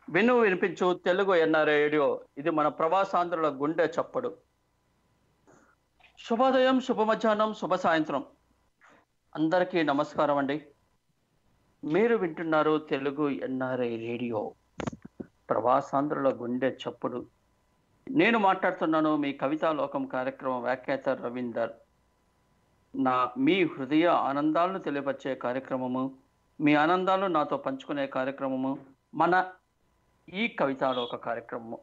విను వినిపించు Telugu NR radio ఇది మన ప్రవాసాంధ్రుల గుండె చప్పుడు శుభోదయం శుభ మధ్యాహ్నం శుభ సాయంత్రం అందరికీ నమస్కారం అండి మీరు వింటున్నారు తెలుగు ఎన్ఆర్ఐ రేడియో ప్రవాసాంధ్రుల గుండె చప్పుడు నేను మాట్లాడుతున్నాను మీ కవితా లోకం కార్యక్రమం వ్యాఖ్యాత రవీందర్ నా మీ హృదయ ఆనందాలను తెలియపరిచే కార్యక్రమము మీ ఆనందాలను నాతో పంచుకునే కార్యక్రమము మన ఈ కవితాలో ఒక కార్యక్రమము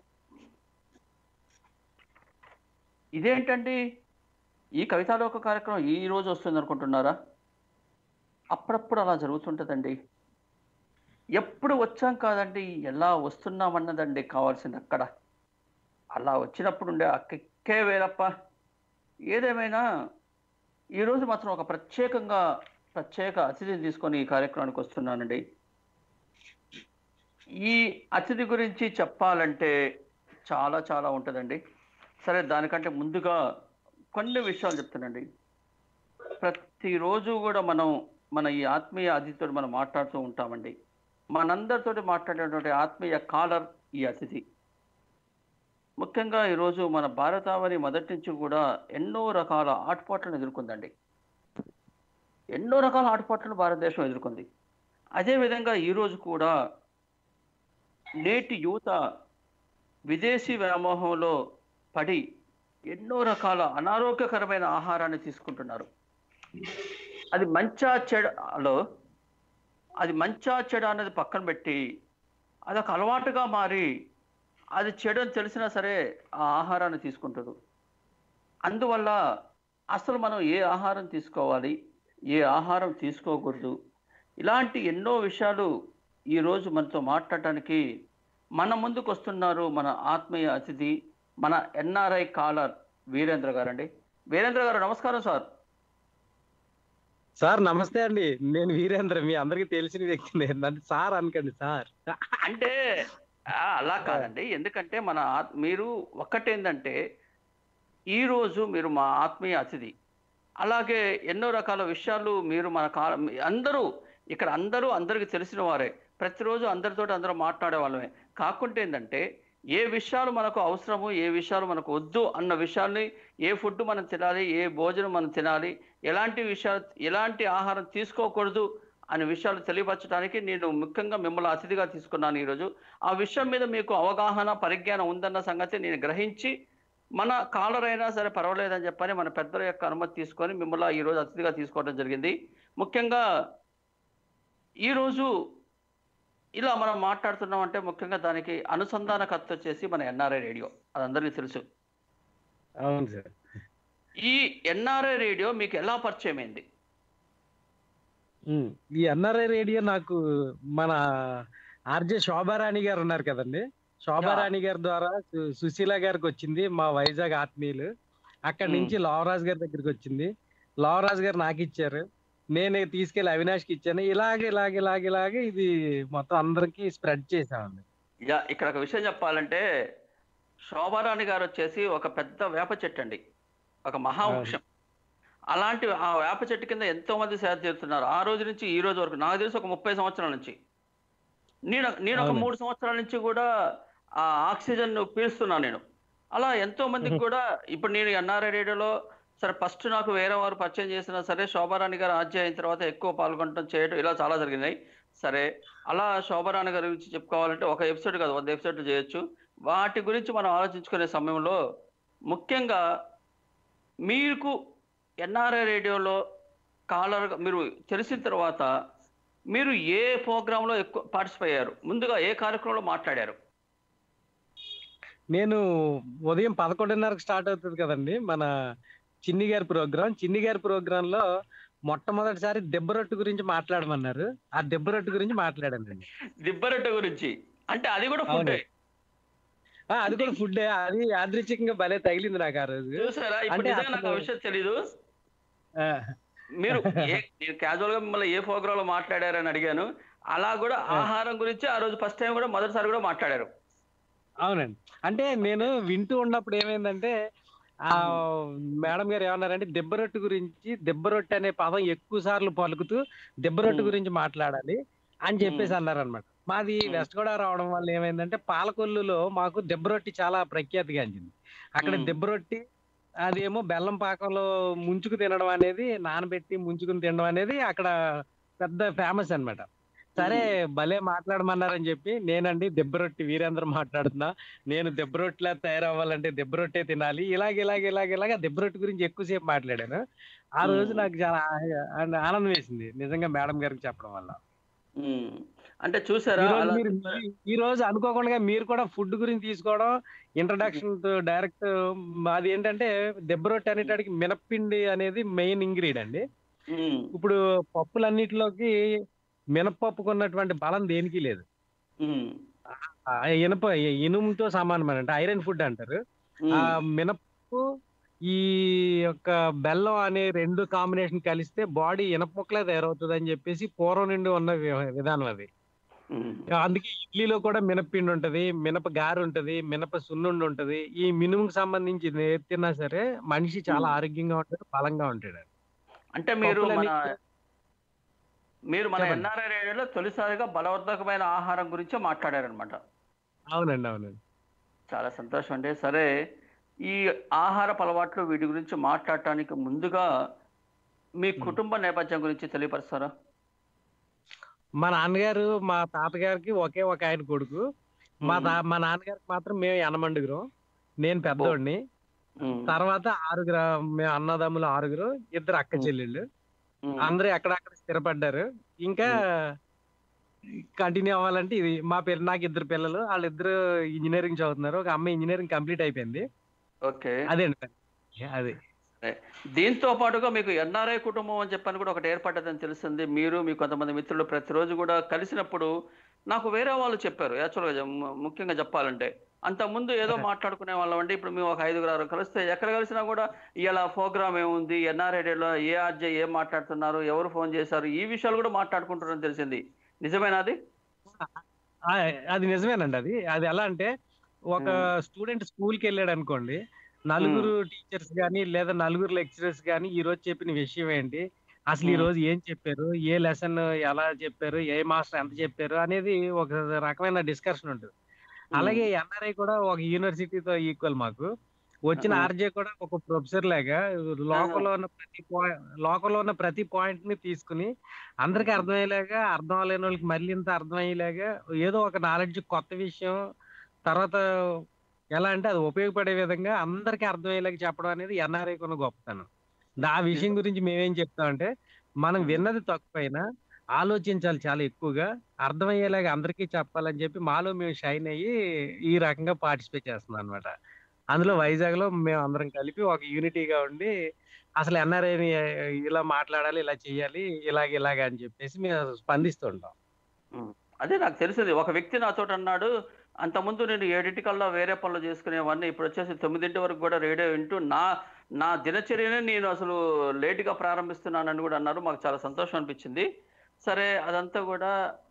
ఇదేంటండి ఈ కవితాలో ఒక కార్యక్రమం ఈ రోజు వస్తుంది అనుకుంటున్నారా అప్పుడప్పుడు అలా జరుగుతుంటుందండి ఎప్పుడు వచ్చాం కాదండి ఎలా వస్తున్నామన్నదండి కావాల్సింది అక్కడ అలా వచ్చినప్పుడు ఉండే ఆ కిక్కే వేరప్ప ఏదేమైనా ఈరోజు మాత్రం ఒక ప్రత్యేకంగా ప్రత్యేక అతిథిని తీసుకొని ఈ కార్యక్రమానికి వస్తున్నానండి ఈ అతిథి గురించి చెప్పాలంటే చాలా చాలా ఉంటుందండి సరే దానికంటే ముందుగా కొన్ని విషయాలు చెప్తానండి ప్రతిరోజు కూడా మనం మన ఈ ఆత్మీయ అతిథితో మనం మాట్లాడుతూ ఉంటామండి మనందరితోటి మాట్లాడేటువంటి ఆత్మీయ కాలర్ ఈ అతిథి ముఖ్యంగా ఈరోజు మన భారతావని మొదటి నుంచి కూడా ఎన్నో రకాల ఆటుపాట్లను ఎదుర్కొందండి ఎన్నో రకాల ఆటుపాట్లను భారతదేశం ఎదుర్కొంది అదేవిధంగా ఈరోజు కూడా నేటి యువత విదేశీ వ్యామోహంలో పడి ఎన్నో రకాల అనారోగ్యకరమైన ఆహారాన్ని తీసుకుంటున్నారు అది మంచా చెడలో అది మంచా చెడ అన్నది పక్కన పెట్టి అదొక అలవాటుగా మారి అది చెడు అని తెలిసినా సరే ఆ ఆహారాన్ని తీసుకుంటారు అందువల్ల అసలు మనం ఏ ఆహారం తీసుకోవాలి ఏ ఆహారం తీసుకోకూడదు ఇలాంటి ఎన్నో విషయాలు ఈరోజు మనతో మాట్లాడటానికి మన ముందుకు వస్తున్నారు మన ఆత్మీయ అతిథి మన ఎన్ఆర్ఐ కాలర్ వీరేంద్ర గారు అండి వీరేంద్ర గారు నమస్కారం సార్ సార్ నమస్తే అండి నేను వీరేంద్ర మీ అందరికి తెలిసిన వ్యక్తిని నన్ను సార్ అనకండి సార్ అంటే ఆ, అలా కాదండి ఎందుకంటే మన ఆత్- మీరు ఒక్కటేందంటే ఈరోజు మీరు మా ఆత్మీయ అతిథి అలాగే ఎన్నో రకాల విషయాలు మీరు మన కా అందరూ ఇక్కడ అందరూ అందరికి తెలిసిన వారే ప్రతిరోజు అందరితో అందరూ మాట్లాడే వాళ్ళమే కాకుంటే ఏంటంటే ఏ విషయాలు మనకు అవసరము ఏ విషయాలు మనకు వద్దు అన్న విషయాల్ని ఏ ఫుడ్ మనం తినాలి ఏ భోజనం మనం తినాలి ఎలాంటి విషయాలు ఎలాంటి ఆహారం తీసుకోకూడదు అనే విషయాలు తెలియపరచడానికి నేను ముఖ్యంగా మిమ్మల్ని అతిథిగా తీసుకున్నాను ఈరోజు ఆ విషయం మీద మీకు అవగాహన పరిజ్ఞానం ఉందన్న సంగతి నేను గ్రహించి మన కాలర్ అయినా సరే పర్వాలేదని చెప్పని మన పెద్దల యొక్క అనుమతి తీసుకొని మిమ్మల్ని ఈరోజు అతిథిగా తీసుకోవడం జరిగింది ముఖ్యంగా ఈరోజు ఇలా మనం మాట్లాడుతున్నాం అంటే ముఖ్యంగా దానికి అనుసంధానకర్త వచ్చేసి మన ఎన్ఆర్ఐ రేడియో అది అందరికీ తెలుసు అవును సార్ ఈ ఎన్ఆర్ఐ రేడియో మీకు ఎలా పరిచయం అయింది ఉమ్, ఈ ఎన్ఆర్ఐ రేడియో నాకు మన ఆర్జే శోభారాణి గారు ఉన్నారు కదండి శోభారాణి గారి ద్వారా సు- సుశీల గారికి వచ్చింది మా వైజాగ్ ఆత్మీయులు అక్కడి ఉమ్. నుంచి లోవరాజు గారి దగ్గరికి వచ్చింది లోవరాజు గారు నాకు ఇచ్చారు నేను తీసుకెళ్లి అవినాష్కి ఇచ్చాను ఇలాగే ఇలాగే ఇలాగే ఇలాగే ఇది మొత్తం అందరికి స్ప్రెడ్ చేసామండి యా ఇక్కడ ఒక విషయం చెప్పాలంటే శోభారాణి గారు వచ్చేసి ఒక పెద్ద వేప చెట్టు అండి ఒక మహావృక్షం అలాంటి ఆ వేప చెట్టు కింద ఎంతో మంది సేద తీరుతున్నారు ఆ రోజు నుంచి ఈ రోజు వరకు నాకు తెలిసి ఒక ముప్పై సంవత్సరాల నుంచి నేను నేను ఒక అవునండి. మూడు సంవత్సరాల నుంచి కూడా ఆ ఆక్సిజన్ పీలుస్తున్నాను నేను అలా ఎంతో మందికి మ్మ్. కూడా ఇప్పుడు నేను ఎన్ఆర్ఐ రేడియోలో సరే ఫస్ట్ నాకు వేరే వారు పరిచయం చేసినా సరే శోభారాణి గారు ఆద్య అయిన తర్వాత ఎక్కువ పాల్గొనడం చేయడం ఇలా చాలా జరిగినాయి సరే అలా శోభారాణి గారి గురించి చెప్పుకోవాలంటే ఒక ఎపిసోడ్ కాదు వంద ఎపిసోడ్ చేయొచ్చు వాటి గురించి మనం ఆలోచించుకునే సమయంలో ముఖ్యంగా మీకు ఎన్ఆర్ఐ రేడియోలో కాలర్ మీరు తెలిసిన తర్వాత మీరు ఏ ప్రోగ్రాంలో ఎక్కువ పార్టిసిపేట్ అయ్యారు ముందుగా ఏ కార్యక్రమంలో మాట్లాడారు నేను ఉదయం పదకొండున్నరకు స్టార్ట్ అవుతుంది కదండి మన చిన్ని గారి ప్రోగ్రాం చిన్ని గారి ప్రోగ్రామ్ లో మొట్టమొదటిసారి దెబ్బ రొట్టు గురించి మాట్లాడమన్నారు ఆ దెబ్బ రొట్టు గురించి మాట్లాడానండి దిబ్బరొట్టె గురించి అంటే అది కూడా ఫుడ్ అవును. ఆ, అది కూడా ఫుడ్ అది యాదృచ్ఛికంగా భలే తగిలింది నాకు ఆ రోజు చూసారా ఇప్పుడు అంటే నిజంగా నాకు ఆ అసలు- విషయం తెలీదు ఆ, మీరు ఏ నేను క్యాజువల్ గా మిమ్మల్ని ఏ ప్రోగ్రామ్ లో మాట్లాడారని అడిగాను అలా కూడా ఆ. ఆహారం గురించి ఆ రోజు ఫస్ట్ టైం కూడా మొదటిసారి కూడా మాట్లాడారు అవునండి అంటే నేను వింటూ ఉన్నప్పుడు ఏమైందంటే ఆ మేడం గారు ఏమన్నారంటే దెబ్బ రొట్టు గురించి దెబ్బ రొట్టె అనే పదం ఎక్కువ సార్లు పలుకుతూ దెబ్బ రొట్టు మ్మ్. గురించి మాట్లాడాలి అని చెప్పేసి అన్నారనమాట మాది ఉమ్. వెస్ట్ గోదావరి రావడం వల్ల ఏమైందంటే పాలకొల్లులో మాకు దెబ్బరొట్టి చాలా ప్రఖ్యాతిగాంచింది అక్కడ ఉమ్. దెబ్బరొట్టి అదేమో బెల్లం పాకంలో ముంచుకు తినడం అనేది నానబెట్టి ముంచుకుని తినడం అనేది అక్కడ పెద్ద ఫేమస్ అన్నమాట సరే భలే మాట్లాడమన్నారని చెప్పి నేనండి దెబ్బరొట్టి వీరేంద్ర మాట్లాడుతున్నా నేను దెబ్బరొట్టిలా తయారవ్వాలంటే దెబ్బరొట్టే తినాలి ఇలాగ ఇలాగ ఇలాగ ఇలాగ దెబ్బరొట్టి గురించి ఎక్కువసేపు మాట్లాడాను ఆ రోజు ఉమ్. నాకు చాలా ఆ- ఆనందం వేసింది నిజంగా మేడం గారికి చెప్పడం వల్ల ఉమ్. అంటే చూసారా ఈ రోజు అలా మీరు ఈ- ఈ రోజు అనుకోకుండా మీరు కూడా ఫుడ్ గురించి తీసుకోవడం ఇంట్రడక్షన్ డైరెక్ట్ అది ఏంటంటే దెబ్బరొట్టి అనేటానికి మినప్పిండి అనేది మెయిన్ ఇంగ్రీడియంట్ అండి ఉమ్. ఇప్పుడు పప్పులన్నిటిలోకి మినపప్పుకు ఉన్నటువంటి బలం దేనికి లేదు ఉమ్. ఆ ఇనుప ఇనుముతో సమానం అంటే ఐరన్ ఫుడ్ అంటారు ఆ ఉమ్. మినపప్పు ఈ యొక్క బెల్లం అనే రెండు కాంబినేషన్ కలిస్తే బాడీ ఇనప ముక్కలే తయారవుతుంది అని చెప్పేసి పూర్వం నుండి ఉన్న వి- విధానం అది ఉమ్. అందుకే ఇడ్లీలో కూడా మినప్పిండి ఉంటది మినప గారె ఉంటది మినప సున్నుండి ఉంటది ఈ మినుముకు సంబంధించి ఏది తిన్నా సరే మనిషి చాలా ఉమ్. ఆరోగ్యంగా ఉంటాడు బలంగా ఉంటాడు అంటే మీరు మన పప్పులన్నీ మీరు మన చెప్పండి. ఎన్ఆర్ఐ రేడియోలో తొలిసారిగా బలవర్ధకమైన ఆహారం గురించి మాట్లాడారనమాట అవునండి అవునండి చాలా సంతోషం అండి సరే ఈ ఆహారపు అలవాట్లు వీటి గురించి మాట్లాడటానికి ముందుగా మీ ఉమ్. కుటుంబ నేపథ్యం గురించి తెలియపరుస్తారా మా నాన్నగారు మా తాతగారికి ఒకే ఒక ఆయన కొడుకు మా తా మా నాన్నగారికి మాత్రం మేము ఎనమండుగురం నేను పెద్దోడిని ఉమ్. తర్వాత ఆరుగురు మేము అన్నదమ్ములు ఆరుగురు ఇద్దరు అక్క ఉమ్. చెల్లెళ్ళు ఉమ్. అందరూ ఎక్కడక్కడ స్థిరపడ్డారు ఇంకా కంటిన్యూ అవ్వాలంటే ఇది మా పిల్ల నాకు ఇద్దరు పిల్లలు వాళ్ళిద్దరు ఇంజనీరింగ్ చదువుతున్నారు ఒక అమ్మాయి ఇంజనీరింగ్ కంప్లీట్ అయిపోయింది ఓకే అదే అండి అది దీంతో పాటుగా మీకు ఎన్ఆర్ఐ కుటుంబం అని చెప్పని కూడా ఒకటి ఏర్పడ్డదని తెలుస్తుంది మీరు మీ కొంతమంది మిత్రులు ప్రతిరోజు కూడా కలిసినప్పుడు నాకు వేరే వాళ్ళు చెప్పారు యాక్చువల్గా చె- ముఖ్యంగా చెప్పాలంటే అంతకుముందు ఏదో మాట్లాడుకునే వాళ్ళం అండి ఇప్పుడు మేము ఒక ఐదుగురు ఆరు కలిస్తే ఎక్కడ కలిసినా కూడా ఇలా ప్రోగ్రామ్ ఏముంది ఎన్ఆర్ఐ రేడియోలో ఏ ఆర్జే ఏం మాట్లాడుతున్నారు ఎవరు ఫోన్ చేశారు ఈ విషయాలు కూడా మాట్లాడుకుంటారని తెలిసింది నిజమేనా అది ఆ, అది నిజమేనండి అది అది ఎలా అంటే ఒక స్టూడెంట్ స్కూల్ కి వెళ్ళాడు అనుకోండి నలుగురు టీచర్స్ కానీ లేదా నలుగురు లెక్చరర్స్ కానీ ఈ రోజు చెప్పిన విషయం ఏంటి అసలు ఈ Hmm. రోజు ఏం చెప్పారు ఏ లెసన్ ఎలా చెప్పారు ఏ మాస్టర్ ఎంత చెప్పారు అనేది ఒక రకమైన డిస్కషన్ ఉంటుంది అలాగే ఎన్ఆర్ఐ కూడా ఒక యూనివర్సిటీతో ఈక్వల్ మాకు వచ్చిన Uh-huh. ఆర్జే కూడా ఒక ప్రొఫెసర్ లాగా లోకంలో ఉన్న ప్రతి పాయింట్ లోకంలో ఉన్న ప్రతి పాయింట్ ని తీసుకుని అందరికి అర్థమయ్యేలాగా అర్థం అవ్వలేని వాళ్ళకి మళ్ళీ ఇంత అర్థమయ్యేలాగా ఏదో ఒక నాలెడ్జ్ కొత్త విషయం తర్వాత ఎలా అంటే అది ఉపయోగపడే విధంగా అందరికీ అర్థమయ్యేలాగా చెప్పడం అనేది ఎన్ఆర్ఐ కొన్న గొప్పతనం ఆ విషయం గురించి మేమేం చెప్తామంటే మనం విన్నది తక్కువైనా ఆలోచించాలి చాలా ఎక్కువగా అర్థమయ్యేలాగా అందరికీ చెప్పాలని చెప్పి మాలో మేము షైన్ అయ్యి ఈ రకంగా పార్టిసిపేట్ చేస్తున్నాం అనమాట అందులో వైజాగ్ లో మేము అందరం కలిపి ఒక యూనిటీగా ఉండి అసలు ఎన్ఆర్ఐని ఇలా మాట్లాడాలి ఇలా చేయాలి ఇలాగ ఇలాగ అని చెప్పేసి మేము స్పందిస్తుంటాం అదే నాకు తెలిసింది ఒక వ్యక్తి నాతో అన్నాడు అంతకుముందు నేను ఏడింటికల్లా వేరే పనులు చేసుకునేవాడిని ఇప్పుడు వచ్చేసి తొమ్మిదింటి వరకు కూడా రేడియో వింటూ నా నా దినచర్యనే నేను అసలు లేటుగా ప్రారంభిస్తున్నానని కూడా అన్నారు మాకు చాలా సంతోషం అనిపించింది సరే అదంతా కూడా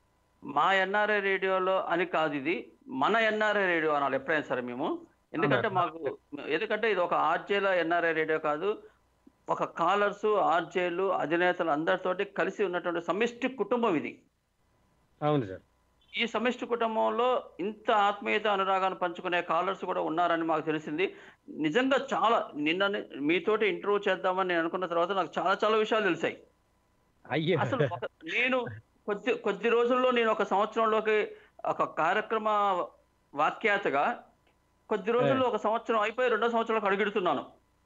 మా ఎన్ఆర్ఐ రేడియోలో అని కాదు ఇది మన ఎన్ఆర్ఐ రేడియో అనాలి ఎప్పుడైనా సరే మేము ఎందుకంటే మాకు ఎందుకంటే ఇది ఒక ఆర్జేల ఎన్ఆర్ఐ రేడియో కాదు ఒక కాలర్స్ ఆర్జేలు అధినేతలు అందరితోటి కలిసి ఉన్నటువంటి సమిష్టి కుటుంబం ఇది అవును సార్ ఈ సమిష్టి కుటుంబంలో ఇంత ఆత్మీయత అనురాగాన్ని పంచుకునే కాలర్స్ కూడా ఉన్నారని మాకు తెలిసింది నిజంగా చాలా నిన్న మీతోటి ఇంటర్వ్యూ చేద్దామని నేను అనుకున్న తర్వాత నాకు చాలా చాలా విషయాలు తెలిసాయి అయ్యో అసలు ఒక నేను కొద్ది కొద్ది రోజుల్లో నేను ఒక సంవత్సరంలోకి ఒక కార్యక్రమ వాక్యాతగా కొద్ది రోజుల్లో ఒక సంవత్సరం అయిపోయి రెండో సంవత్సరంలోకి అడుగుతున్నాను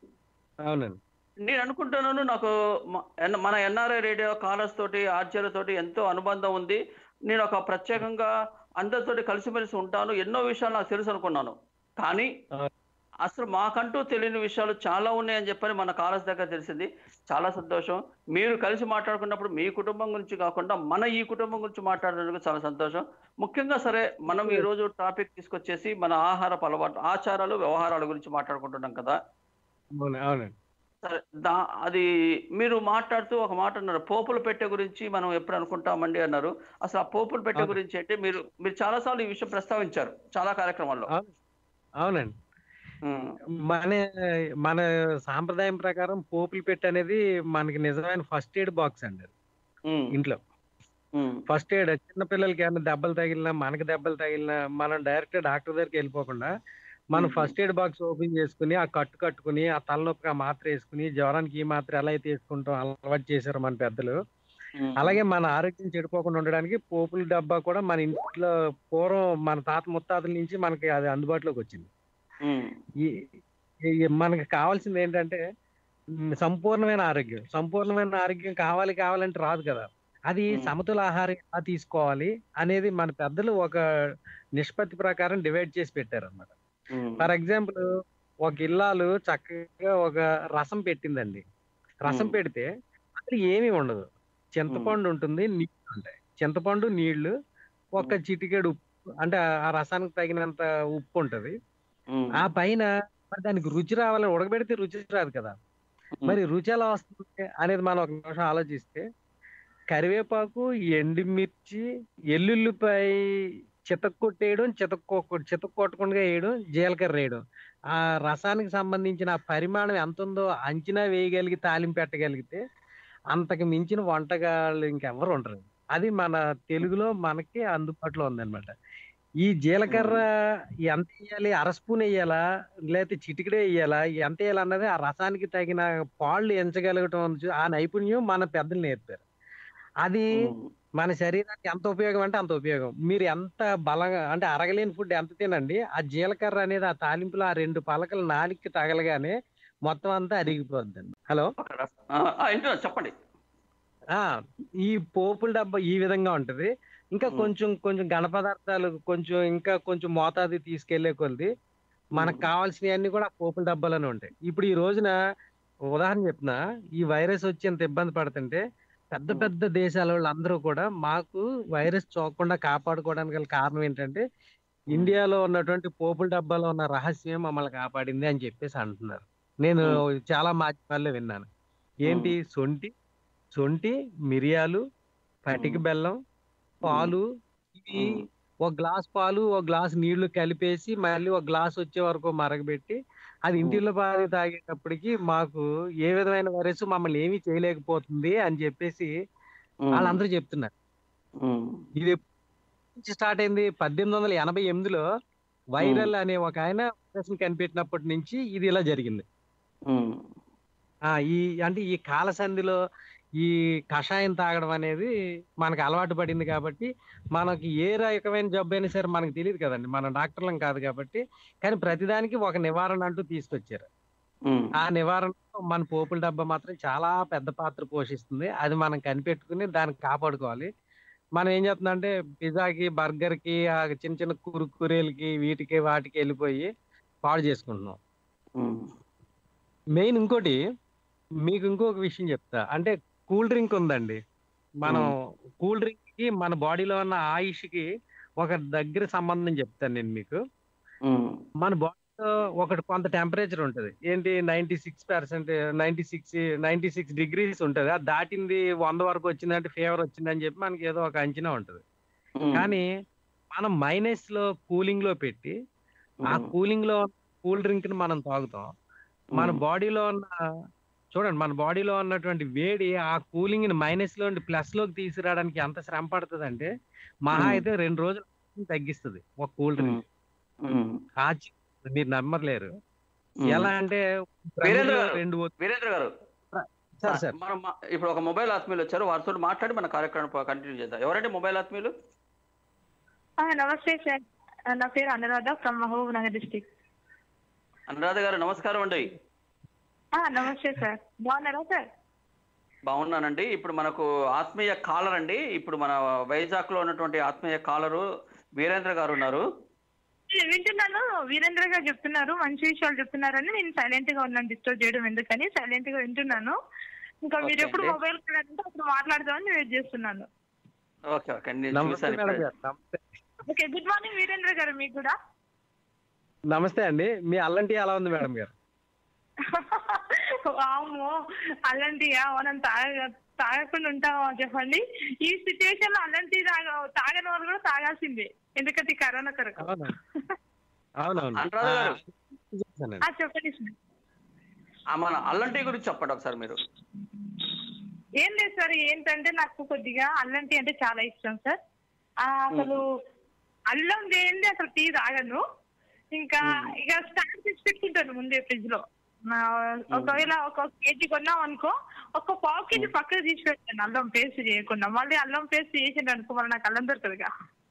అవునండి నేను అనుకుంటున్నాను నాకు మ- ఎన్- మన ఎన్ఆర్ఐ రేడియో కాలర్స్ తోటి ఆర్జీల తోటి ఎంతో అనుబంధం ఉంది నేను ఒక ప్రత్యేకంగా అందరితోటి కలిసిమెలిసి ఉంటాను ఎన్నో విషయాలు నాకు తెలుసు అనుకున్నాను కానీ ఆ. అసలు మాకంటూ తెలియని విషయాలు చాలా ఉన్నాయని చెప్పని మన కాలర్స్ దగ్గర తెలిసింది చాలా సంతోషం మీరు కలిసి మాట్లాడుకున్నప్పుడు మీ కుటుంబం గురించి కాకుండా మన ఈ కుటుంబం గురించి మాట్లాడినందుకు చాలా సంతోషం ముఖ్యంగా సరే మనం ఈ రోజు టాపిక్ తీసుకొచ్చేసి మన ఆహారపు అలవాటు ఆచారాలు వ్యవహారాల గురించి మాట్లాడుకుంటున్నాం కదా అవును అవునండి సరే దా అది మీరు మాట్లాడుతూ ఒక మాట అన్నారు పోపుల పెట్టె గురించి మనం ఎప్పుడు అనుకుంటామండి అన్నారు అసలు ఆ పోపుల పెట్టె అవును. గురించి అంటే మీరు మీరు చాలాసార్లు ఈ విషయం ప్రస్తావించారు చాలా కార్యక్రమాల్లో అవును అవునండి ఉమ్, మన మన సాంప్రదాయం ప్రకారం పోపులు పెట్టి అనేది మనకి నిజమైన ఫస్ట్ ఎయిడ్ బాక్స్ అండి అది ఉమ్, ఇంట్లో ఉమ్, ఫస్ట్ ఎయిడ్ చిన్న పిల్లలకి ఏమైనా దెబ్బలు తగిలినా మనకి దెబ్బలు తగిలినా మనం డైరెక్ట్ డాక్టర్ దగ్గరికి వెళ్ళిపోకుండా మనం మ్మ్. ఫస్ట్ ఎయిడ్ బాక్స్ ఓపెన్ చేసుకుని ఆ కట్టు కట్టుకుని ఆ తలనొప్పికి ఆ మాత్ర వేసుకుని జ్వరానికి ఈ మాత్ర ఎలా అయితే వేసుకుంటాం అలవాటు చేశారు మన పెద్దలు ఉమ్, అలాగే మన ఆరోగ్యం చెడిపోకుండా ఉండడానికి పోపుల డబ్బా కూడా మన ఇంట్లో పూర్వం మన తాత ముత్తాతల నుంచి మనకి అది అందుబాటులోకి వచ్చింది ఉమ్, ఈ ఈ మనకి కావాల్సింది ఏంటంటే మ్, సంపూర్ణమైన ఆరోగ్యం సంపూర్ణమైన ఆరోగ్యం కావాలి కావాలంటే రాదు కదా అది మ్. సమతుల ఆహారం ఎలా తీసుకోవాలి అనేది మన పెద్దలు ఒక నిష్పత్తి ప్రకారం డివైడ్ చేసి పెట్టారు అనమాట ఉమ్, ఫర్ ఎగ్జాంపుల్ ఒక ఇల్లాలు చక్కగా ఒక రసం పెట్టిందండి రసం మ్. పెడితే అసలు ఏమీ ఉండదు చింతపండు ఉంటుంది నీళ్ళు ఉంటాయి చింతపండు నీళ్లు ఒక మ్. చిటికెడు ఉప్పు అంటే ఆ రసానికి తగినంత ఉప్పు ఉంటది ఉమ్, ఆ పైన మరి దానికి రుచి రావాలని ఉడకబెడితే రుచి రాదు కదా ఉమ్, మరి రుచి ఎలా వస్తుంది అనేది మనం ఒక నిమిషం ఆలోచిస్తే కరివేపాకు ఎండుమిర్చి ఎల్లుల్లిపాయ చితక్కొట్టేయడం చితక్కో చితక్కొట్టకుండా వేయడం జీలకర్ర వేయడం ఆ రసానికి సంబంధించిన ఆ పరిమాణం ఎంత ఉందో అంచనా వేయగలిగి తాలింపు పెట్టగలిగితే అంతకు మించిన వంటగాళ్ళు ఇంకెవరు ఉండరు అది మన తెలుగులో మనకి అందుబాటులో ఉందన్నమాట ఈ జీలకర్ర ఎంత వేయాలి అర స్పూన్ వేయాలా లేకపోతే చిటికడే వేయాలా ఎంత వేయాలి అన్నది ఆ రసానికి తగిన పాళ్ళు ఎంచగలగటం ఉంది. ఆ నైపుణ్యం మన పెద్దలు నేర్పారు అది ఉమ్, మన శరీరానికి ఎంత ఉపయోగం అంటే అంత ఉపయోగం మీరు ఎంత బలంగా అంటే అరగలేని ఫుడ్ ఎంత తినండి ఆ జీలకర్ర అనేది ఆ తాలింపులో ఆ రెండు పలకలు నాలికి తగలగానే మొత్తం అంతా అరిగిపోద్దండి హలో ఒక రస- ఆ, ఆ, వింటున్నా, చెప్పండి ఆ ఈ పోపుల డబ్బా ఈ విధంగా ఉంటది ఇంకా మ్. కొంచెం కొంచెం ఘన పదార్థాలు కొంచెం ఇంకా కొంచెం మోతాదు తీసుకెళ్లే కొద్ది మనకు మ్. కావాల్సినవన్నీ కూడా ఆ పోపుల డబ్బాలోనే ఉంటాయి ఇప్పుడు ఈ రోజున ఉదాహరణ చెప్తున్నా ఈ వైరస్ వచ్చి ఎంత ఇబ్బంది పడుతుంటే పెద్ద మ్. పెద్ద దేశాల వాళ్ళు అందరూ కూడా మాకు వైరస్ సోకకుండా కాపాడుకోవడానికి గల కారణం ఏంటంటే ఇండియాలో ఉన్నటువంటి పోపుల డబ్బాలో ఉన్న రహస్యమే మమ్మల్ని కాపాడింది అని చెప్పేసి అంటున్నారు నేను చాలా మాధ్యమాల్లో విన్నాను ఏంటి సొంటి సొంటి మిరియాలు పటిక మ్. బెల్లం పాలు ఇవి మ్. ఒక గ్లాస్ పాలు ఒక గ్లాస్ నీళ్లు కలిపేసి మళ్ళీ ఒక గ్లాస్ వచ్చే వరకు మరగబెట్టి అది మ్. ఇంటిలో బాగా తాగేటప్పటికి మాకు ఏ విధమైన వైరస్ మమ్మల్ని ఏమీ చేయలేకపోతుంది అని చెప్పేసి ఉమ్, వాళ్ళందరూ చెప్తున్నారు ఉమ్, ఇది ఎప్పటి నుంచి స్టార్ట్ అయింది పద్దెనిమిది వందల ఎనభై ఎనిమిదిలో వైరల్ అనే ఒక ఆయన వైరస్ ని కనిపెట్టినప్పటి నుంచి ఇది ఇలా జరిగింది ఉమ్, ఆ ఈ అంటే ఈ కాల సంధిలో ఈ కషాయం తాగడం అనేది మనకు అలవాటు పడింది కాబట్టి మనకి ఏ రకమైన జబ్బు అయినా సరే మనకు తెలియదు కదండి మనం డాక్టర్లం కాదు కాబట్టి కానీ ప్రతిదానికి ఒక నివారణ అంటూ తీసుకొచ్చారు ఉమ్, ఆ నివారణలో మన పోపుల డబ్బా మాత్రం చాలా పెద్ద పాత్ర పోషిస్తుంది అది మనం కనిపెట్టుకుని దాన్ని కాపాడుకోవాలి మనం ఏం చేస్తుందంటే పిజ్జాకి బర్గర్ కి ఆ చిన్న చిన్న కురుకురేలకి వీటికి వాటికి వెళ్ళిపోయి పాడు చేసుకుంటున్నాం ఉమ్, మెయిన్ ఇంకోటి మీకు ఇంకొక విషయం చెప్తా అంటే కూల్ డ్రింక్ ఉందండి మనం కూల్ డ్రింక్ కి మన బాడీలో ఉన్న ఆయుష్కి ఒక దగ్గర సంబంధం చెప్తాను నేను మీకు ఉమ్, మన బాడీలో ఒకటి కొంత టెంపరేచర్ ఉంటుంది ఏంటి ninety six percent ninety six ninety six degrees ఉంటుంది అది దాటింది వంద వరకు వచ్చిందంటే ఫీవర్ వచ్చిందని చెప్పి మనకి ఏదో ఒక అంచనా ఉంటుంది ఉమ్, కానీ మనం మైనస్ లో కూలింగ్ లో పెట్టి ఆ ఉమ్, కూలింగ్ లో కూల్ డ్రింక్ ని మనం తాగుతాం మన ఉమ్, బాడీలో ఉన్న చూడండి మన బాడీలో ఉన్నటువంటి వేడి ఆ కూలింగ్ ని మైనస్ లో ప్లస్ లోకి తీసుకురావడానికి ఎంత శ్రమ పడుతుంది అంటే మహా మ్మ్. అయితే రెండు రోజులు తగ్గిస్తుంది ఒక కూల్ డ్రింక్ ఉమ్, ఆ చి- మీరు నమ్మలేరు ఉమ్. ఎలా అంటే వీరేంద్ర గారు. రెండు వీరేంద్ర గారు సార్ సార్ మనం మా- ఇప్పుడు ఒక మొబైల్ ఆత్మీయులు వచ్చారు వారితో మాట్లాడి మన కార్యక్రమం కంటిన్యూ చేద్దాం ఎవరండి మొబైల్ ఆత్మీయులు ఆ, నమస్తే సార్ ఆ, నా పేరు అనురాధ ఫ్రమ్ మహబూబ్ నగర్ డిస్టిక్ అనురాధ గారు నమస్కారం అండి నమస్తే సార్ బాగున్నారా సార్ బాగున్నానండి ఇప్పుడు మనకు ఆత్మీయ కాలర్ అండి ఇప్పుడు మన వైజాగ్ లో ఉన్నటువంటి ఆత్మీయ కాలరు వీరేంద్ర గారు ఉన్నారు నేను వింటున్నాను వీరేంద్ర గారు చెప్తున్నారు మంచి విషయాలు చెప్తున్నారని నేను సైలెంట్ గా ఉన్నాను డిస్టర్బ్ చేయడం ఎందుకని సైలెంట్ గా వింటున్నాను ఇంకా మీరు Okay ఎప్పుడు అండి. మొబైల్ అంటే అప్పుడు మాట్లాడదామని వెయిట్ చేస్తున్నాను ఓకే ఓకే నేను నమస్తే చూశాను మేడం ఇప్పుడే. గారు నమస్తే ఓకే గుడ్ మార్నింగ్ వీరేంద్ర గారు మీకు కూడా నమస్తే అండి మీ అల్లంటి ఎలా ఉంది మేడం గారు వామ్మో అలాంటియా మనం తాగ తాగకుండా ఉంటామా చెప్పండి ఈ సిచ్యువేషన్ లో అలాంటి తాగ తాగని వాళ్ళు కూడా తాగాల్సిందే ఎందుకంటే ఈ కరోనా కొరకు అవును అవునవును అనురాధ గారు. ఆ, చేశానండి. ఆ, చెప్పండి సార్ ఆ, మన అల్లం టీ గురించి చెప్పండి ఒకసారి మీరు ఏం లేదు సార్ ఏంటంటే నాకు కొద్దిగా అల్లం టీ అంటే చాలా ఇష్టం సార్ ఆ, అసలు అల్లం లేనిది అసలు టీ తాగను ఇంకా ఇక స్టాండ్ చేసి పెట్టుకుంటాను ముందే ఫ్రిడ్జ్ లో నా ఒకవేళ ఒక కేజీ కొన్నాం అనుకో ఒక పావు కేజీ పక్కన తీసి పెట్టాను అల్లం పేస్ట్ చేయకుండా మళ్ళీ అల్లం పేస్ట్ చేసిండు అనుకో మళ్ళీ నాకు అల్లం దొరకదుగా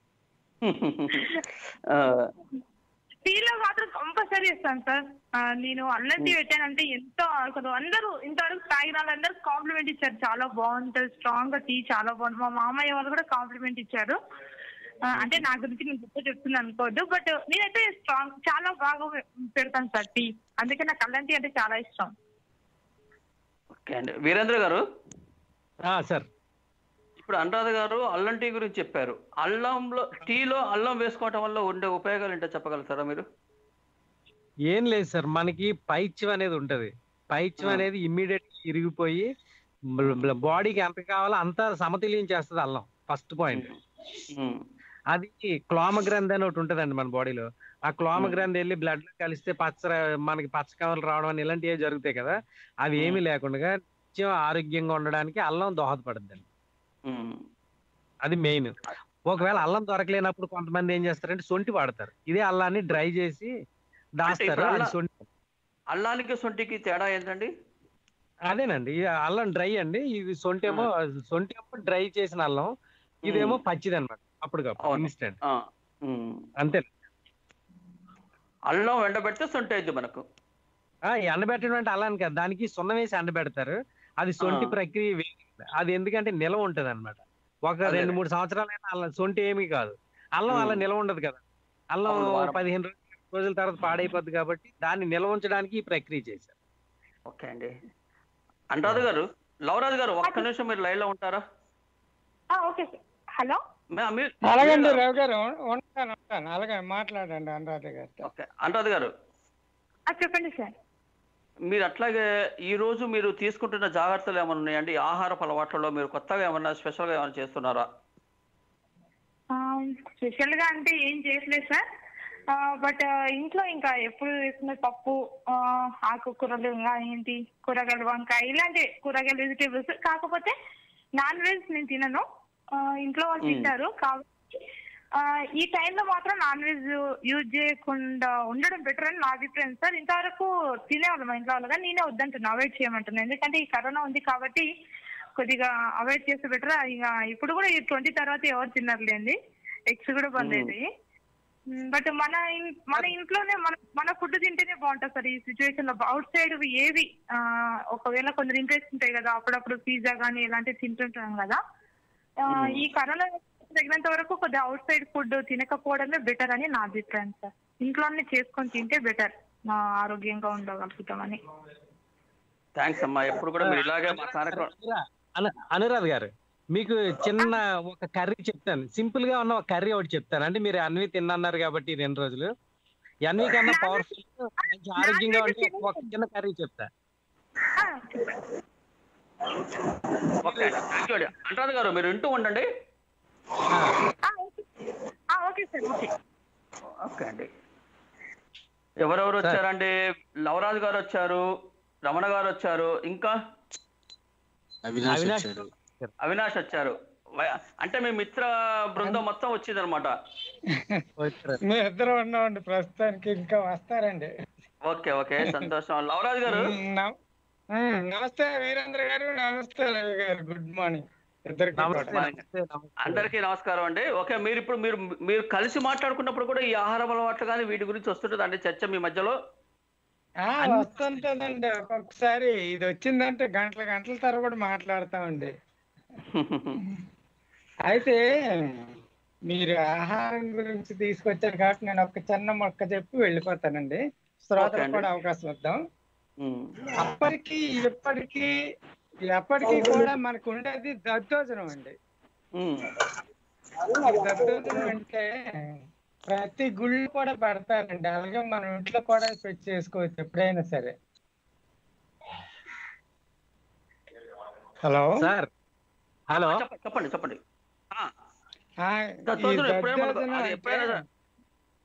ఆ, టీలో మాత్రం కంపల్సరీ ఇస్తాను సార్ ఆ, నేను అల్లం టీ పెట్టానంటే ఎంతో అసలు అందరూ ఇంతవరకు తాగిన వాళ్ళందరూ కాంప్లిమెంట్ ఇచ్చారు చాలా బాగుంటది స్ట్రాంగ్ గా టీ చాలా బాగుంది మా మామయ్య వాళ్ళు కూడా కాంప్లిమెంట్ ఇచ్చారు ఆ, అంటే నా గురించి నేను గొప్ప చెప్తున్నాను అనుకోవద్దు బట్ నేనైతే స్ట్రాంగ్ చాలా బాగా పెడతాను సార్ టీ అందుకే నాకు అల్లం టీ అంటే చాలా ఇష్టం ఓకే అండి వీరేంద్ర గారు ఆ, సార్ ఇప్పుడు అనురాధ గారు అల్లం టీ గురించి చెప్పారు అల్లంలో టీలో అల్లం వేసుకోవటం వల్ల ఉండే ఉపయోగాలు ఏంటో చెప్పగలుగుతారా మీరు ఏం లేదు సార్ మనకి పైత్యం అనేది ఉంటది పైత్యం ఆ. అనేది ఇమ్మీడియట్ ఇరిగిపోయి బాడీకి ఎంత కావాలో అంత సమతుల్యం చేస్తుంది అల్లం ఫస్ట్ పాయింట్ ఉమ్, అది క్లోమ గ్రంథి అని ఒకటి ఉంటదండి మన బాడీలో ఆ క్లోమ Hmm. గ్రంథి వెళ్ళి బ్లడ్ లో కలిస్తే పచ్చ ర- మనకి పచ్చ కవలు రావడం అని ఇలాంటివి జరుగుతాయి కదా అవి ఏమీ లేకుండా నిత్యం ఆరోగ్యంగా ఉండడానికి అల్లం దోహదపడుద్దండి ఉమ్, అది మెయిన్ ఒకవేళ అల్లం దొరకలేనప్పుడు కొంతమంది ఏం చేస్తారంటే సొంటి వాడతారు ఇదే అల్లాన్ని డ్రై చేసి దాస్తారు ఇప్పుడు అది అల్లం- సొంటి అల్లానికి సొంటికి తేడా ఏంటండి అదేనండి ఈ అల్లం డ్రై అండి ఇది సొంటి ఏమో సొంటి ఏమో డ్రై చేసిన అల్లం ఇదేమో పచ్చిది అనమాట అప్పటికప్పుడు అవును. ఇన్స్టెంట్ ఆ, ఉమ్. అంతే అల్లం ఎండబెడితే సొంటి అయింది మనకు ఆ, ఈ ఎండబెట్టడం అంటే అల్లాన్ని కాదు దానికి సున్నం వేసి ఎండబెడతారు అది సొంటి ఆ. ప్రక్రియ వేరు. అది ఎందుకంటే నిల్వ ఉంటది అనమాట ఒక అదే. రెండు మూడు సంవత్సరాలైనా అల్లం సొంటి ఏమీ కాదు అల్లం ఉమ్. అలా నిల్వ ఉండదు కదా అల్లం అవును, వారం. పదిహేను రోజులు రోజుల తర్వాత పాడైపోద్ది కాబట్టి దాన్ని నిల్వ ఉంచడానికి ఈ ప్రక్రియ చేశారు ఓకే అండి అనురాధ గారు లవరాజు గారు ఒక్క నిమిషం మీరు లైన్ లో ఉంటారా ఆ, ఓకే సార్ హలో మే- మీరు- అలాగండి మీరు- రవి గారు ఉంటాను ఉంటాను అలాగే మాట్లాడండి అనురాధ గారితో ఓకే అనురాధ గారు ఆ, చెప్పండి సార్ మీరు అట్లాగే ఈ రోజు మీరు తీసుకుంటున్న జాగ్రత్తలు ఏమైనా ఉన్నాయండి ఈ ఆహారపు అలవాట్లలో మీరు కొత్తగా ఏమన్నా స్పెషల్ గా ఏమైనా చేస్తున్నారా స్పెషల్ గా అంటే ఏం చేయట్లేదు సార్ బట్ ఇంట్లో ఇంకా ఎప్పుడు వేసుకున్న పప్పు ఆ, ఆకుకూరలు ఇంకా ఏంటి కూరగాయలు వంకాయ ఇలాంటి కూరగాయలు వెజిటేబుల్స్ కాకపోతే నాన్ వెజ్ నేను తినను ఆ, ఇంట్లో వాళ్ళు మ్మ్. తింటారు కాబట్టి ఆ, ఈ టైంలో మాత్రం నాన్ వెజ్ యూజ్ చేయకుండా ఉండడం బెటర్ అని నా అభిప్రాయం సార్ ఇంతవరకు తినేవాళ్ళం మా ఇంట్లో వాళ్ళు కానీ నేనే వద్దంటున్నా అవాయిడ్ చేయమంటున్నాను ఎందుకంటే ఈ కరోనా ఉంది కాబట్టి కొద్దిగా అవాయిడ్ చేస్తే బెటర్ ఇక ఇప్పుడు కూడా ఈ ట్వంటీ తర్వాత ఎవరు తిన్నారులేండి ఎగ్స్ కూడా బంద్ మ్మ్. అవుతాయి బట్ మన ఇన్- మన ఇంట్లోనే మన మన ఫుడ్ తింటేనే బాగుంటుంది సార్ ఈ సిచ్యువేషన్ లో అవుట్ సైడ్ ఏవి ఆ, ఒకవేళ కొందరు ఇంట్రెస్ట్ ఉంటాయి కదా అప్పుడప్పుడు పిజ్జా కానీ ఇలాంటివి తింటుంటాం కదా ఆ, మ్మ్. ఈ కరోనా తగినంత వరకు కొద్దిగా అవుట్ సైడ్ ఫుడ్ తినకపోవడమే బెటర్ అని నా అభిప్రాయం సార్ ఇంట్లోనే చేసుకొని తింటే బెటర్ ఆరోగ్యంగా ఉండగలుగుతామని థ్యాంక్స్ అమ్మా ఎప్పుడు కూడా మీరు ఇలాగే మా కార్యక్రమం అను- అనురాధ్ గారు మీకు చిన్న ఒక కర్రీ చెప్తాను సింపుల్ గా ఉన్న ఒక కర్రీ ఒకటి చెప్తాను అంటే మీరు అన్వి తిన్నన్నారు కాబట్టి ఈ రెండు రోజులు అన్వి కన్నా పవర్ఫుల్ మంచి ఆరోగ్యంగా ఉంటే ఒక చిన్న కర్రీ చెప్తా ఆ, చెప్పండి. ఓకే థ్యాంక్ యూ అండి అనురాధ గారు మీరు వింటూ ఉండండి ఆ, ఆ, ఓకే. ఆ, ఓకే సార్ ఓకే ఓకే అండి ఎవరెవరు వచ్చారండి లవరాజు గారు వచ్చారు రమణ గారు వచ్చారు ఇంకా అవినాష్ అవినాష్ వచ్చారు అవినాష్ వచ్చారు వై- అంటే మీ మిత్ర బృందం మొత్తం వచ్చిందనమాట వచ్చారు. మీ ఇద్దరు ఉన్నామండి ప్రస్తుతానికి ఇంకా వస్తారండి ఓకే ఓకే సంతోషం లవరాజు గారు నమ- ఉమ్, నమస్తే వీరేంద్ర గారు నమస్తే రవి గారు గుడ్ మార్నింగ్ ఇద్దరికి నమస్తే కూడా. నమస్తే నమస్తే. అందరికీ నమస్కారం అండి ఓకే మీరు ఇప్పుడు మీరు మీరు కలిసి మాట్లాడుకున్నప్పుడు కూడా ఈ ఆహారం అలవాట్లు కానీ వీటి గురించి వస్తుంటుంది అండి చర్చ మీ మధ్యలో ఆ, వస్తుంటదండి ఒక్కొక్కసారి ఇది వచ్చిందంటే గంటల గంటల తరబడి మాట్లాడతామండి అయితే మీరు ఆహారం గురించి తీసుకొచ్చారు కాబట్టి నేను ఒక చిన్న మొక్క చెప్పి వెళ్ళిపోతానండి ఓకే శ్రోతలకు అండి. కూడా అవకాశం ఇద్దాం ఉమ్. అప్పటికి ఇప్పటికి ఎప్పటికీ కూడా మనకు ఉండేది దద్దోజనం అండి ఉమ్. దద్దోజనం అంటే ప్రతి గుళ్ళు కూడా పెడతారండి అలాగే మన ఇంట్లో కూడా పెట్టి చేసుకోవచ్చు ఎప్పుడైనా సరే హలో సార్ హలో చెప్పండి చెప్పండి చెప్పండి ఆ, ఆ, ఈ దద్దోజనం ఎప్పుడైనా మనకు- దద్దోజనం అది ఎప్పుడైనా అంటే-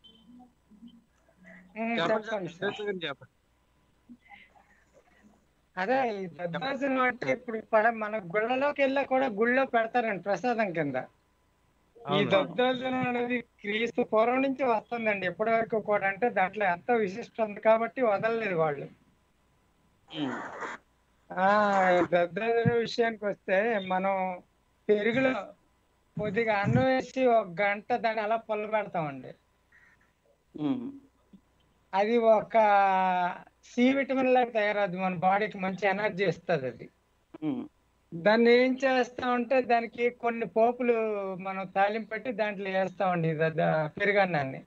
ఉమ్, చెప్పండి చెప్పండి సార్. సార్. చెప్పండి. అదే ఈ దద్దోజనం అంటే ఇప్పుడు పడ- మన గుళ్ళలోకి వెళ్ళా కూడా గుళ్ళో పెడతారండి ప్రసాదం కింద ఈ అవును. దద్దోజనం అనేది క్రీస్తు పూర్వం నుంచి వస్తుందండి ఇప్పటి వరకు కూడా అంటే దాంట్లో ఎంతో విశిష్టం ఉంది కాబట్టి వదలలేదు వాళ్ళు ఉమ్, ఆ ఈ దద్దోజనం విషయానికి వస్తే మనం పెరుగులో కొద్దిగా అన్నం వేసి ఒక గంట దాన్ని అలా పొల్ల పెడతామండి ఉమ్, అది ఒక సి విటమిన్ లాగా తయారవుతుంది మన బాడీకి మంచి ఎనర్జీ ఇస్తుంది అది ఉమ్, దాన్ని ఏం చేస్తామంటే దానికి కొన్ని పోపులు మనం తాలింపు పెట్టి దాంట్లో వేస్తామండి ద- ద- పెరుగన్నాన్ని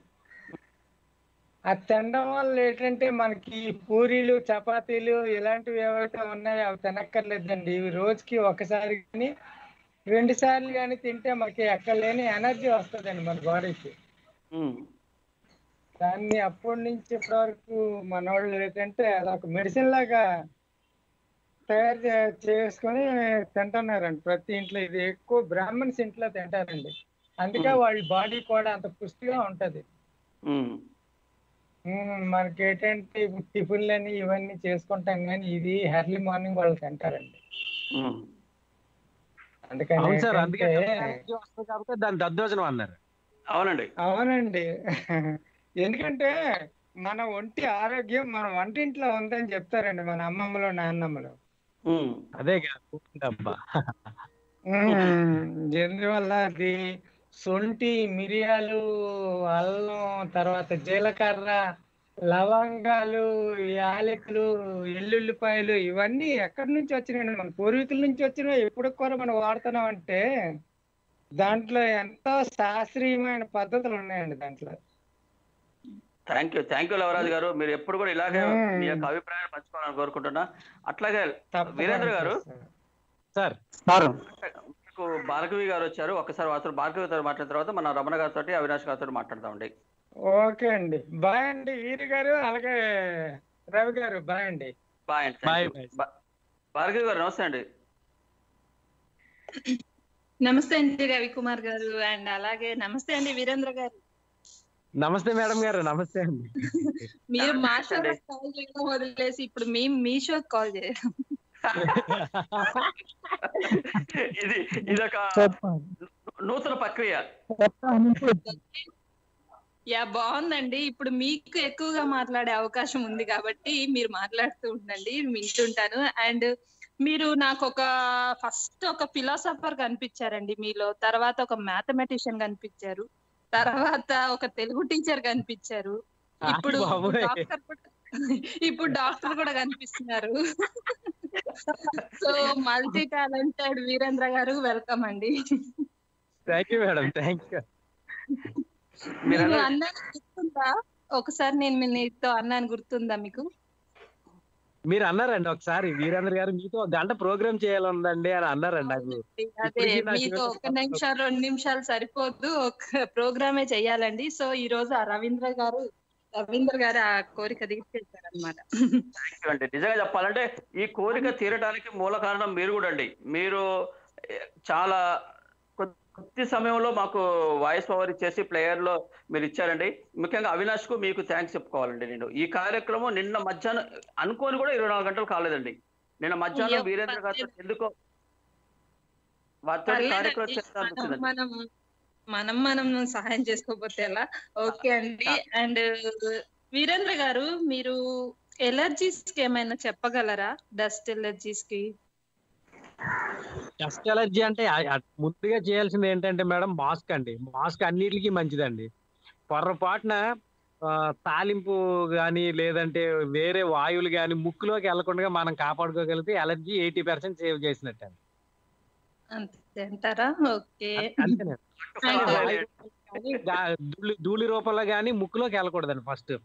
అది తినడం వల్ల ఏంటంటే మనకి పూరీలు చపాతీలు ఇలాంటివి ఏవైతే ఉన్నాయో అవి తినక్కర్లేదండి ఇవి రోజుకి ఒకసారి కానీ రెండు సార్లు కానీ తింటే మనకి ఎక్కడ లేని ఎనర్జీ వస్తుందండి మన బాడీకి ఉమ్, దాన్ని అప్పటి నుంచి ఇప్పటి వరకు మన వాళ్ళు ఏంటంటే అదొక మెడిసిన్ లాగా తయారు చే- చేసుకొని తింటున్నారండి ప్రతి ఇంట్లో ఇది ఎక్కువ బ్రాహ్మణ్స్ ఇంట్లో తింటారండి అందుకే Hmm. వాళ్ళ బాడీ కూడా అంత పుష్టిగా ఉంటది ఉమ్, ఉమ్, మనకి ఏంటంటే ఇప్పుడు టిఫిన్లని ఇవన్నీ చేసుకుంటాం కానీ ఇది ఎర్లీ మార్నింగ్ వాళ్ళు తింటారండి ఉమ్. అందుకని అవును సార్ అందుకే ఏంటంటే- energy వస్తుంది కాబట్టి దాని దద్దోజనం అన్నారు అవునండి అవునండి ఎందుకంటే మన ఒంటి ఆరోగ్యం మన వంటింట్లో ఉందని చెప్తారండి మన అమ్మమ్మలు నాన్నమ్మలు ఉమ్, అదే కాదు అబ్బా ఉమ్, ఎందువల్ల అది శొంఠి మిరియాలు అల్లం తర్వాత జీలకర్ర లవంగాలు యాలకులు ఎల్లుల్లిపాయలు ఇవన్నీ ఎక్కడి నుంచి వచ్చినాయండి మన పూర్వీకుల నుంచి వచ్చినాయి ఎప్పుడు కూడా మనం వాడుతున్నాం అంటే దాంట్లో ఎంతో శాస్త్రీయమైన పద్ధతులు ఉన్నాయండి దాంట్లో thank you thank you Lavaraju garu మీరు ఎప్పుడు కూడా ఇలాగే మ్మ్. మీ యొక్క అభిప్రాయాన్ని పంచుకోవాలని కోరుకుంటున్నా అట్లాగే తప్పకుండా వీరేంద్ర గారు చేస్తాను. సార్ సార్ మీకు భార్గవి గారు వచ్చారు ఒకసారి వారు భార్గవి గారు మాట్లాడిన తర్వాత మన రమణ గారితో అవినాష్ గారితో మాట్లాడదామండి ఓకే అండి బాయ్ అండి వీరి గారు అలాగే రవి గారు బాయ్ అండి బాయ్ అండి Bye, thank you. bye. బా- భార్గవి గారు నమస్తే అండి నమస్తే అండి రవికుమార్ గారు అండ్ అలాగే నమస్తే అండి వీరేంద్ర గారు నమస్తే మేడం గారు నమస్తే అండి మీరు మా షో అండి. కాల్ చేయడం వదిలేసి ఇప్పుడు మేము మీ షో కాల్ చేయాలి ఇది ఇదొక నూతన ప్రక్రియ యా బాగుందండి ఇప్పుడు మీకు ఎక్కువగా మాట్లాడే అవకాశం ఉంది కాబట్టి మీరు మాట్లాడుతూ ఉండండి వింటుంటాను అండ్ మీరు నాకు ఒక ఫస్ట్ ఒక ఫిలాసఫర్ కనిపించారండి మీలో తర్వాత ఒక మ్యాథమెటిషియన్ కనిపించారు తర్వాత ఒక తెలుగు టీచర్ కనిపించారు ఇప్పుడు బాబోయ్. డాక్టర్ కూడా ఇప్పుడు డాక్టర్ కూడా కనిపిస్తున్నారు so multi talented Virendra garu welcome అండి thank you madam thank you మీరు మీరు అన్నది- అన్నాను గుర్తుందా ఒకసారి నేను మీ నీతో అన్నాను గుర్తుందా మీకు మీరు అన్నారండి ఒకసారి వీరేంద్ర గారు మీతో ఒక గంట ప్రోగ్రామ్ చేయాలందండి అని అన్నారండి నాకు అదే ఇప్పటికీ నాకు మీతో ఈరోజు ఒక నిమిషం రెండు నిమిషాలు సరిపోద్దు ఒక ప్రోగ్రామే చెయ్యాలండి సో ఈ రోజు ఆ రవీంద్ర గారు రవీంద్ర గారు ఆ కోరిక తీర్చేశారు అనమాట Thank you అండి నిజంగా చెప్పాలంటే ఈ కోరిక తీరడానికి మూల కారణం మీరు కూడా అండి మీరు ఏ, చాలా కొద్ది- కొద్ది సమయంలో మాకు వాయిస్ ఓవర్ ఇచ్చేసి ప్లేయర్ లో మీరు ఇచ్చారండి ముఖ్యంగా అవినాష్ కు మీకు థ్యాంక్స్ చెప్పుకోవాలండి నేను ఈ కార్యక్రమం నిన్న మధ్యాహ్నం అనుకోని కూడా ఇరవై నాలుగు గంటలు కాలేదండి నిన్న మధ్యాహ్నం అయ్యో, వీరేంద్ర గారితో పర్లేదు. ఎందుకో వారితో కార్యక్రమం పర్లేదండి. చేస్తాను మనం మనం మనం మనం సహాయం చేసుకోకపోతే ఎలా ఓకే అండి అండ్ వీరేంద్ర గారు మీరు ఎలర్జీస్ కి ఏమైనా చెప్పగలరా డస్ట్ ఎలర్జీస్ కి డస్ట్ ఎలర్జీ అంటే ఆ- ఆ ముందుగా చేయాల్సింది ఏంటంటే మేడం మాస్క్ అండి మాస్క్ అన్నిటికీ మంచిదండి పొర్రపాటున ఆ, తాలింపు కానీ లేదంటే వేరే వాయువులు కానీ ముక్కులోకి వెళ్లకుండా మనం కాపాడుకోగలిగితే ఎలర్జీ ఎయిటీ పర్సెంట్ సేవ్ చేసినట్టు అండి అంతే అంటారా ఓకే అంతేనండి And- కానీ గా- ధూళి ధూళి రూపంలో కానీ ముక్కులోకి వెళ్ళకూడదండి ఫస్ట్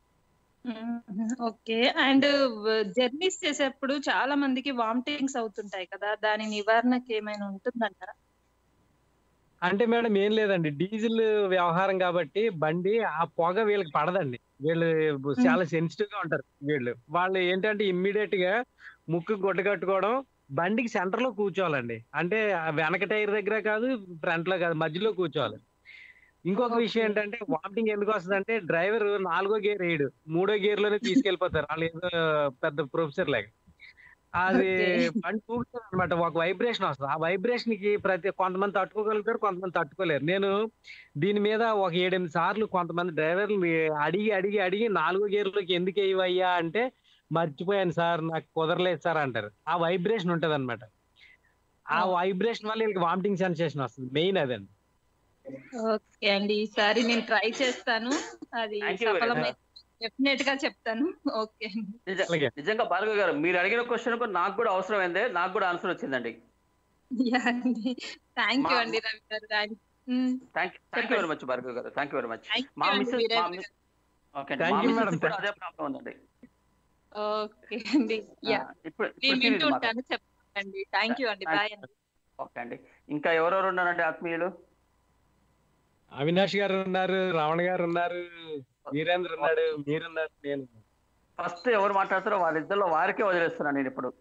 ఓకే అండ్ జర్నీస్ చేసేప్పుడు చాలా మందికి వామిటింగ్స్ అవుతుంటాయి కదా దాని నివారణకి ఏమైనా ఉంటుందంటారా అంటే మేడం ఏం లేదండి డీజిల్ వ్యవహారం కాబట్టి బండి ఆ పొగ వీళ్ళకి పడదండి వీళ్ళు చాలా సెన్సిటివ్ గా ఉంటారు వీళ్ళు వాళ్ళు ఏంటంటే ఇమ్మీడియట్ గా ముక్కు గుడ్డ కట్టుకోవడం బండికి సెంటర్ లో కూర్చోవాలండి అంటే ఆ వెనక టైర్ దగ్గర కాదు ఫ్రంట్ లో కాదు మధ్యలో కూర్చోవాలి ఇంకొక విషయం ఏంటంటే వామిటింగ్ ఎందుకు వస్తుందంటే డ్రైవర్ నాలుగో గేర్ వేయడు మూడో గేర్ లోనే తీసుకెళ్లిపోతారు వాళ్ళు ఏదో పెద్ద ప్రొఫెసర్ లాగా అది Okay. బండి ఊగుతుంది అనమాట ఒక వైబ్రేషన్ వస్తుంది ఆ వైబ్రేషన్ కి ప్రతి కొంతమంది తట్టుకోగలుగుతారు కొంతమంది తట్టుకోలేరు నేను దీని మీద ఒక ఏడెనిమిది సార్లు కొంతమంది డ్రైవర్లు అడిగి అడిగి అడిగి నాలుగో గేర్లోకి ఎందుకు వేయవయ్యా అంటే మర్చిపోయాను సార్ నాకు కుదరలేదు సార్ అంటారు ఆ వైబ్రేషన్ ఉంటది అనమాట ఆ వైబ్రేషన్ వల్ల వీళ్ళకి వామిటింగ్ సెన్సేషన్ వస్తుంది మెయిన్ అదండి ఓకే అండి ఈసారి నేను ట్రై చేస్తాను అది Thank you very సఫలమై డెఫినెట్ గా చెప్తాను ఓకే అండి నిజ- అలాగే. నిజంగా భార్గవ్ గారు మీరు అడిగిన క్వశ్చన్ నాకు కూడా అవసరమైందే నాకు కూడా ఆన్సర్ వచ్చిందండి యా అండి థ్యాంక్ యూ మా- అండి రవి గారు thank thank thank you very much Bhargav గారు thank you very much thank మా యూ అండి మిస్సెస్ మా వీరేంద్ర మిస్ గారు. ఓకే అండి Thank మా you, మిస్సెస్ madam. కూడా అదే ప్రాబ్లం ఉందండి ఓకే అండి యా ఆ, ఇప్పుడు నేను ఇప్పుడు వింటూ serious మాట. ఉంటాను చెప్పండి థ్యాంక్ యూ అండి Thank బాయ్ అండి ఓకే అండి ఇంకా ఎవరెవరు ఉన్నారండి ఆత్మీయులు అవినాష్ గారు ఉన్నారు రావణ గారు ఉన్నారు వీరేంద్ర ఉన్నాడు మీరున్నారు నేను ఫస్ట్ ఎవరు మాట్లాడతారో వాళ్ళిద్దరిలో వారికే వదిలేస్తున్నాను నేను ఇప్పుడు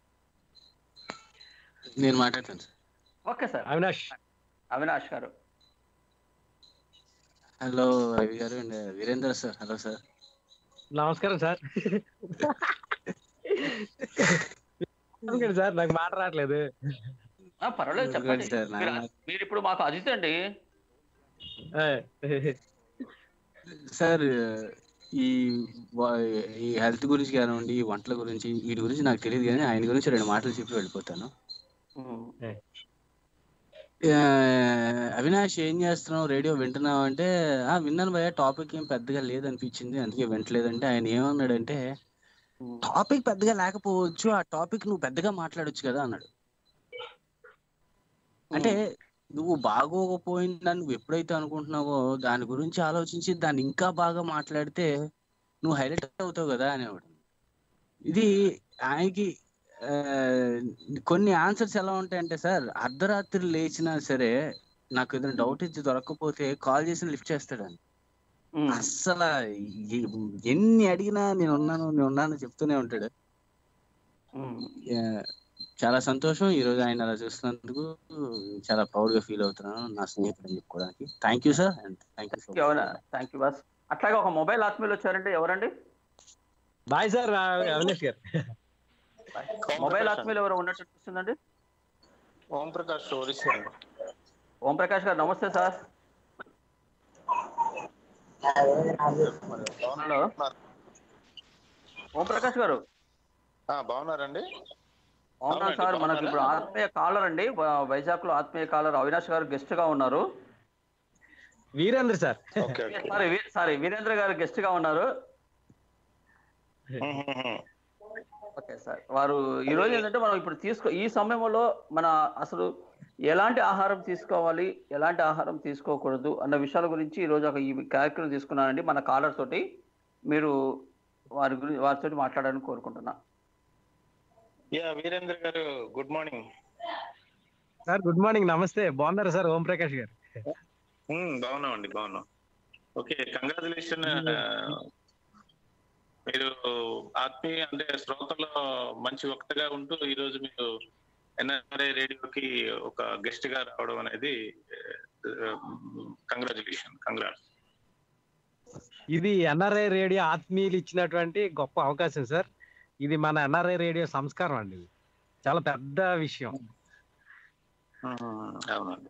నేను మాట్లాడతాను sir okay sir Avinash Avinash గారు హలో రవి గారు and Veerendra sir hello sir నమస్కారం సార్ ఎందుకండి సార్ నాకు మాట రావట్లేదు ఆ, పర్వాలేదు చెప్పండి సార్ మీరు మీరు ఇప్పుడు మాకు అతిథి అండి ఏ, సార్ ఈ వా- ఈ హెల్త్ గురించి కానివ్వండి ఈ వంటల గురించి వీటి గురించి నాకు తెలియదు కానీ ఆయన గురించి రెండు మాటలు చెప్పి వెళ్ళిపోతాను ఉమ్. ఆ, అవినాష్ ఏం చేస్తున్నావు రేడియో వింటున్నావు అంటే ఆ విన్నాను భయ టాపిక్ ఏం పెద్దగా లేదనిపించింది అందుకే వింటలేదంటే ఆయన ఏమన్నాడంటే ఉమ్. టాపిక్ పెద్దగా లేకపోవచ్చు ఆ టాపిక్ నువ్వు పెద్దగా మాట్లాడొచ్చు కదా అన్నాడు అంటే నువ్వు బాగోకపోయిందని నువ్వు ఎప్పుడైతే అనుకుంటున్నావో దాని గురించి ఆలోచించి దాన్ని ఇంకా బాగా మాట్లాడితే నువ్వు హైలైట్ అవుతావు కదా అనేవాడు ఇది ఆయనకి ఆ, కొన్ని ఆన్సర్స్ ఎలా ఉంటాయంటే సార్ అర్ధరాత్రి లేచినా సరే నాకు ఏదైనా డౌట్ ఇచ్చి దొరకకపోతే కాల్ చేసి లిఫ్ట్ చేస్తాడని ఉమ్. అస్సలు ఎ- ఎన్ని అడిగినా నేను ఉన్నాను నేను ఉన్నాను చెప్తూనే ఉంటాడు ఉమ్. ఆ, చాలా సంతోషం ఈ రోజు ఆయన అలా చూస్తున్నందుకు చాలా ప్రౌడ్ గా ఫీల్ అవుతున్నాను నా స్నేహితుడు అని చెప్పుకోవడానికి thank you sir and thank you అవునా థ్యాంక్ యూ బాస్ అట్లాగే ఒక మొబైల్ ఆత్మీయులు వచ్చారండి ఎవరండి బాయ్ సార్ ఆ, అవినాష్ గారు మొబైల్ ఆత్మీయులు ఎవరు ఉన్నట్టు అనిపిస్తుందండి ఓం ప్రకాష్ స్టోరీస్ అండి ఓం ప్రకాష్ గారు నమస్తే సార్ హలో ఓం ప్రకాష్ గారు ఆ, బాగున్నారండి అవునా అవునండి, సార్ మనకి ఇప్పుడు బాగున్నారా? ఆత్మీయ కాలర్ అండి వైజాగ్ లో ఆత్మీయ కాలర్ అవినాష్ గారు గెస్ట్ గా ఉన్నారు Veerendra sir okay okay sorry వీ- సారీ వీరేంద్ర గారు గెస్ట్ గా ఉన్నారు ఉమ్, ఉమ్, ఉమ్. ఓకే సార్ వారు ఈ రోజు ఏంటంటే మనం ఇప్పుడు తీసుకో ఈ సమయంలో మన అసలు ఎలాంటి ఆహారం తీసుకోవాలి ఎలాంటి ఆహారం తీసుకోకూడదు అన్న విషయాల గురించి ఈ రోజు ఒక ఈ కార్యక్రమం తీసుకున్నానండి మన కాలర్ తోటి మీరు వారి గురించి వారితో మాట్లాడాలని కోరుకుంటున్నా యా వీరేంద్ర గారు good morning sir good morning నమస్తే బాగున్నారా సార్ ఓం ప్రకాష్ గారు ఉమ్, బాగున్నామండి బాగున్నాం ఓకే కంగ్రాచులేషన్ మీరు ఆత్మీయ అంటే శ్రోతలో మంచి వక్తగా ఉంటూ ఈ రోజు మీరు ఎన్ఆర్ఐ రేడియోకి ఒక గెస్ట్ గా రావడం అనేది కంగ్రాచులేషన్ కంగ్రాట్స్ ఇది ఎన్ఆర్ఐ రేడియో ఆత్మీయులు ఇచ్చినటువంటి గొప్ప అవకాశం సార్ ఇది మన ఎన్ఆర్ఐ రేడియో సంస్కారం అండి ఇది చాలా పెద్ద విషయం అవునండి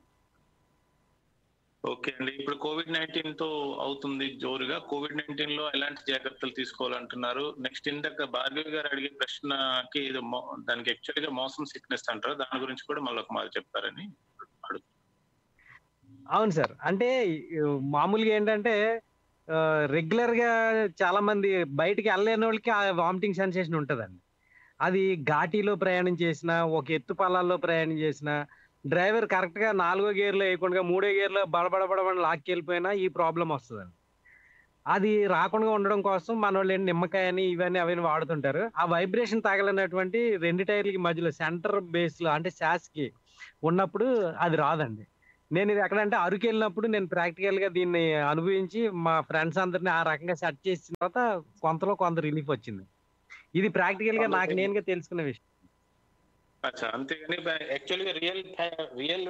ఓకే అండి ఇప్పుడు కోవిడ్ నైన్టీన్ తో అవుతుంది జోరుగా కోవిడ్ నైన్టీన్ లో ఎలాంటి జాగ్రత్తలు తీసుకోవాలంటున్నారు నెక్స్ట్ ఇందాక భార్గవి గారు అడిగే ప్రశ్నకి ఇది మో- దానికి యాక్చువల్ గా మోసం సిక్నెస్ అంటారు దాని గురించి కూడా మళ్ళీ ఒక మాట చెప్తారని అడుగు అవును సార్ అంటే ఈ మామూలుగా ఏంటంటే రెగ్యులర్ గా చాలా మంది బయటికి వెళ్ళలేని వాళ్ళకి ఆ వామిటింగ్ సెన్సేషన్ ఉంటదండి అది ఘాటీలో ప్రయాణం చేసిన ఒక ఎత్తు పొలాల్లో ప్రయాణం చేసిన డ్రైవర్ కరెక్ట్ గా నాలుగో గేర్లో వేయకుండా మూడో గేర్లో బడబడబడబడి లాక్కి వెళ్ళిపోయినా ఈ ప్రాబ్లం వస్తుందండి అది రాకుండా ఉండడం కోసం మన వాళ్ళు ఏంటి నిమ్మకాయ అని ఇవన్నీ అవన్నీ వాడుతుంటారు ఆ వైబ్రేషన్ తగలనటువంటి రెండు టైర్లకి మధ్యలో సెంటర్ బేస్ లో అంటే శాస్ కి ఉన్నప్పుడు అది రాదండి నేను ఇది ఎక్కడంటే అరకు వెళ్ళినప్పుడు నేను ప్రాక్టికల్ గా దీన్ని అనుభవించి మా ఫ్రెండ్స్ అందరిని ఆ రకంగా సెట్ చేసిన తర్వాత కొంతలో కొంత రిలీఫ్ వచ్చింది ఇది ప్రాక్టికల్ గా నాకు నేనుగా తెలుసుకున్న విషయం అచ్చా అంతేగాని యాక్చువల్ గా రియల్ రియల్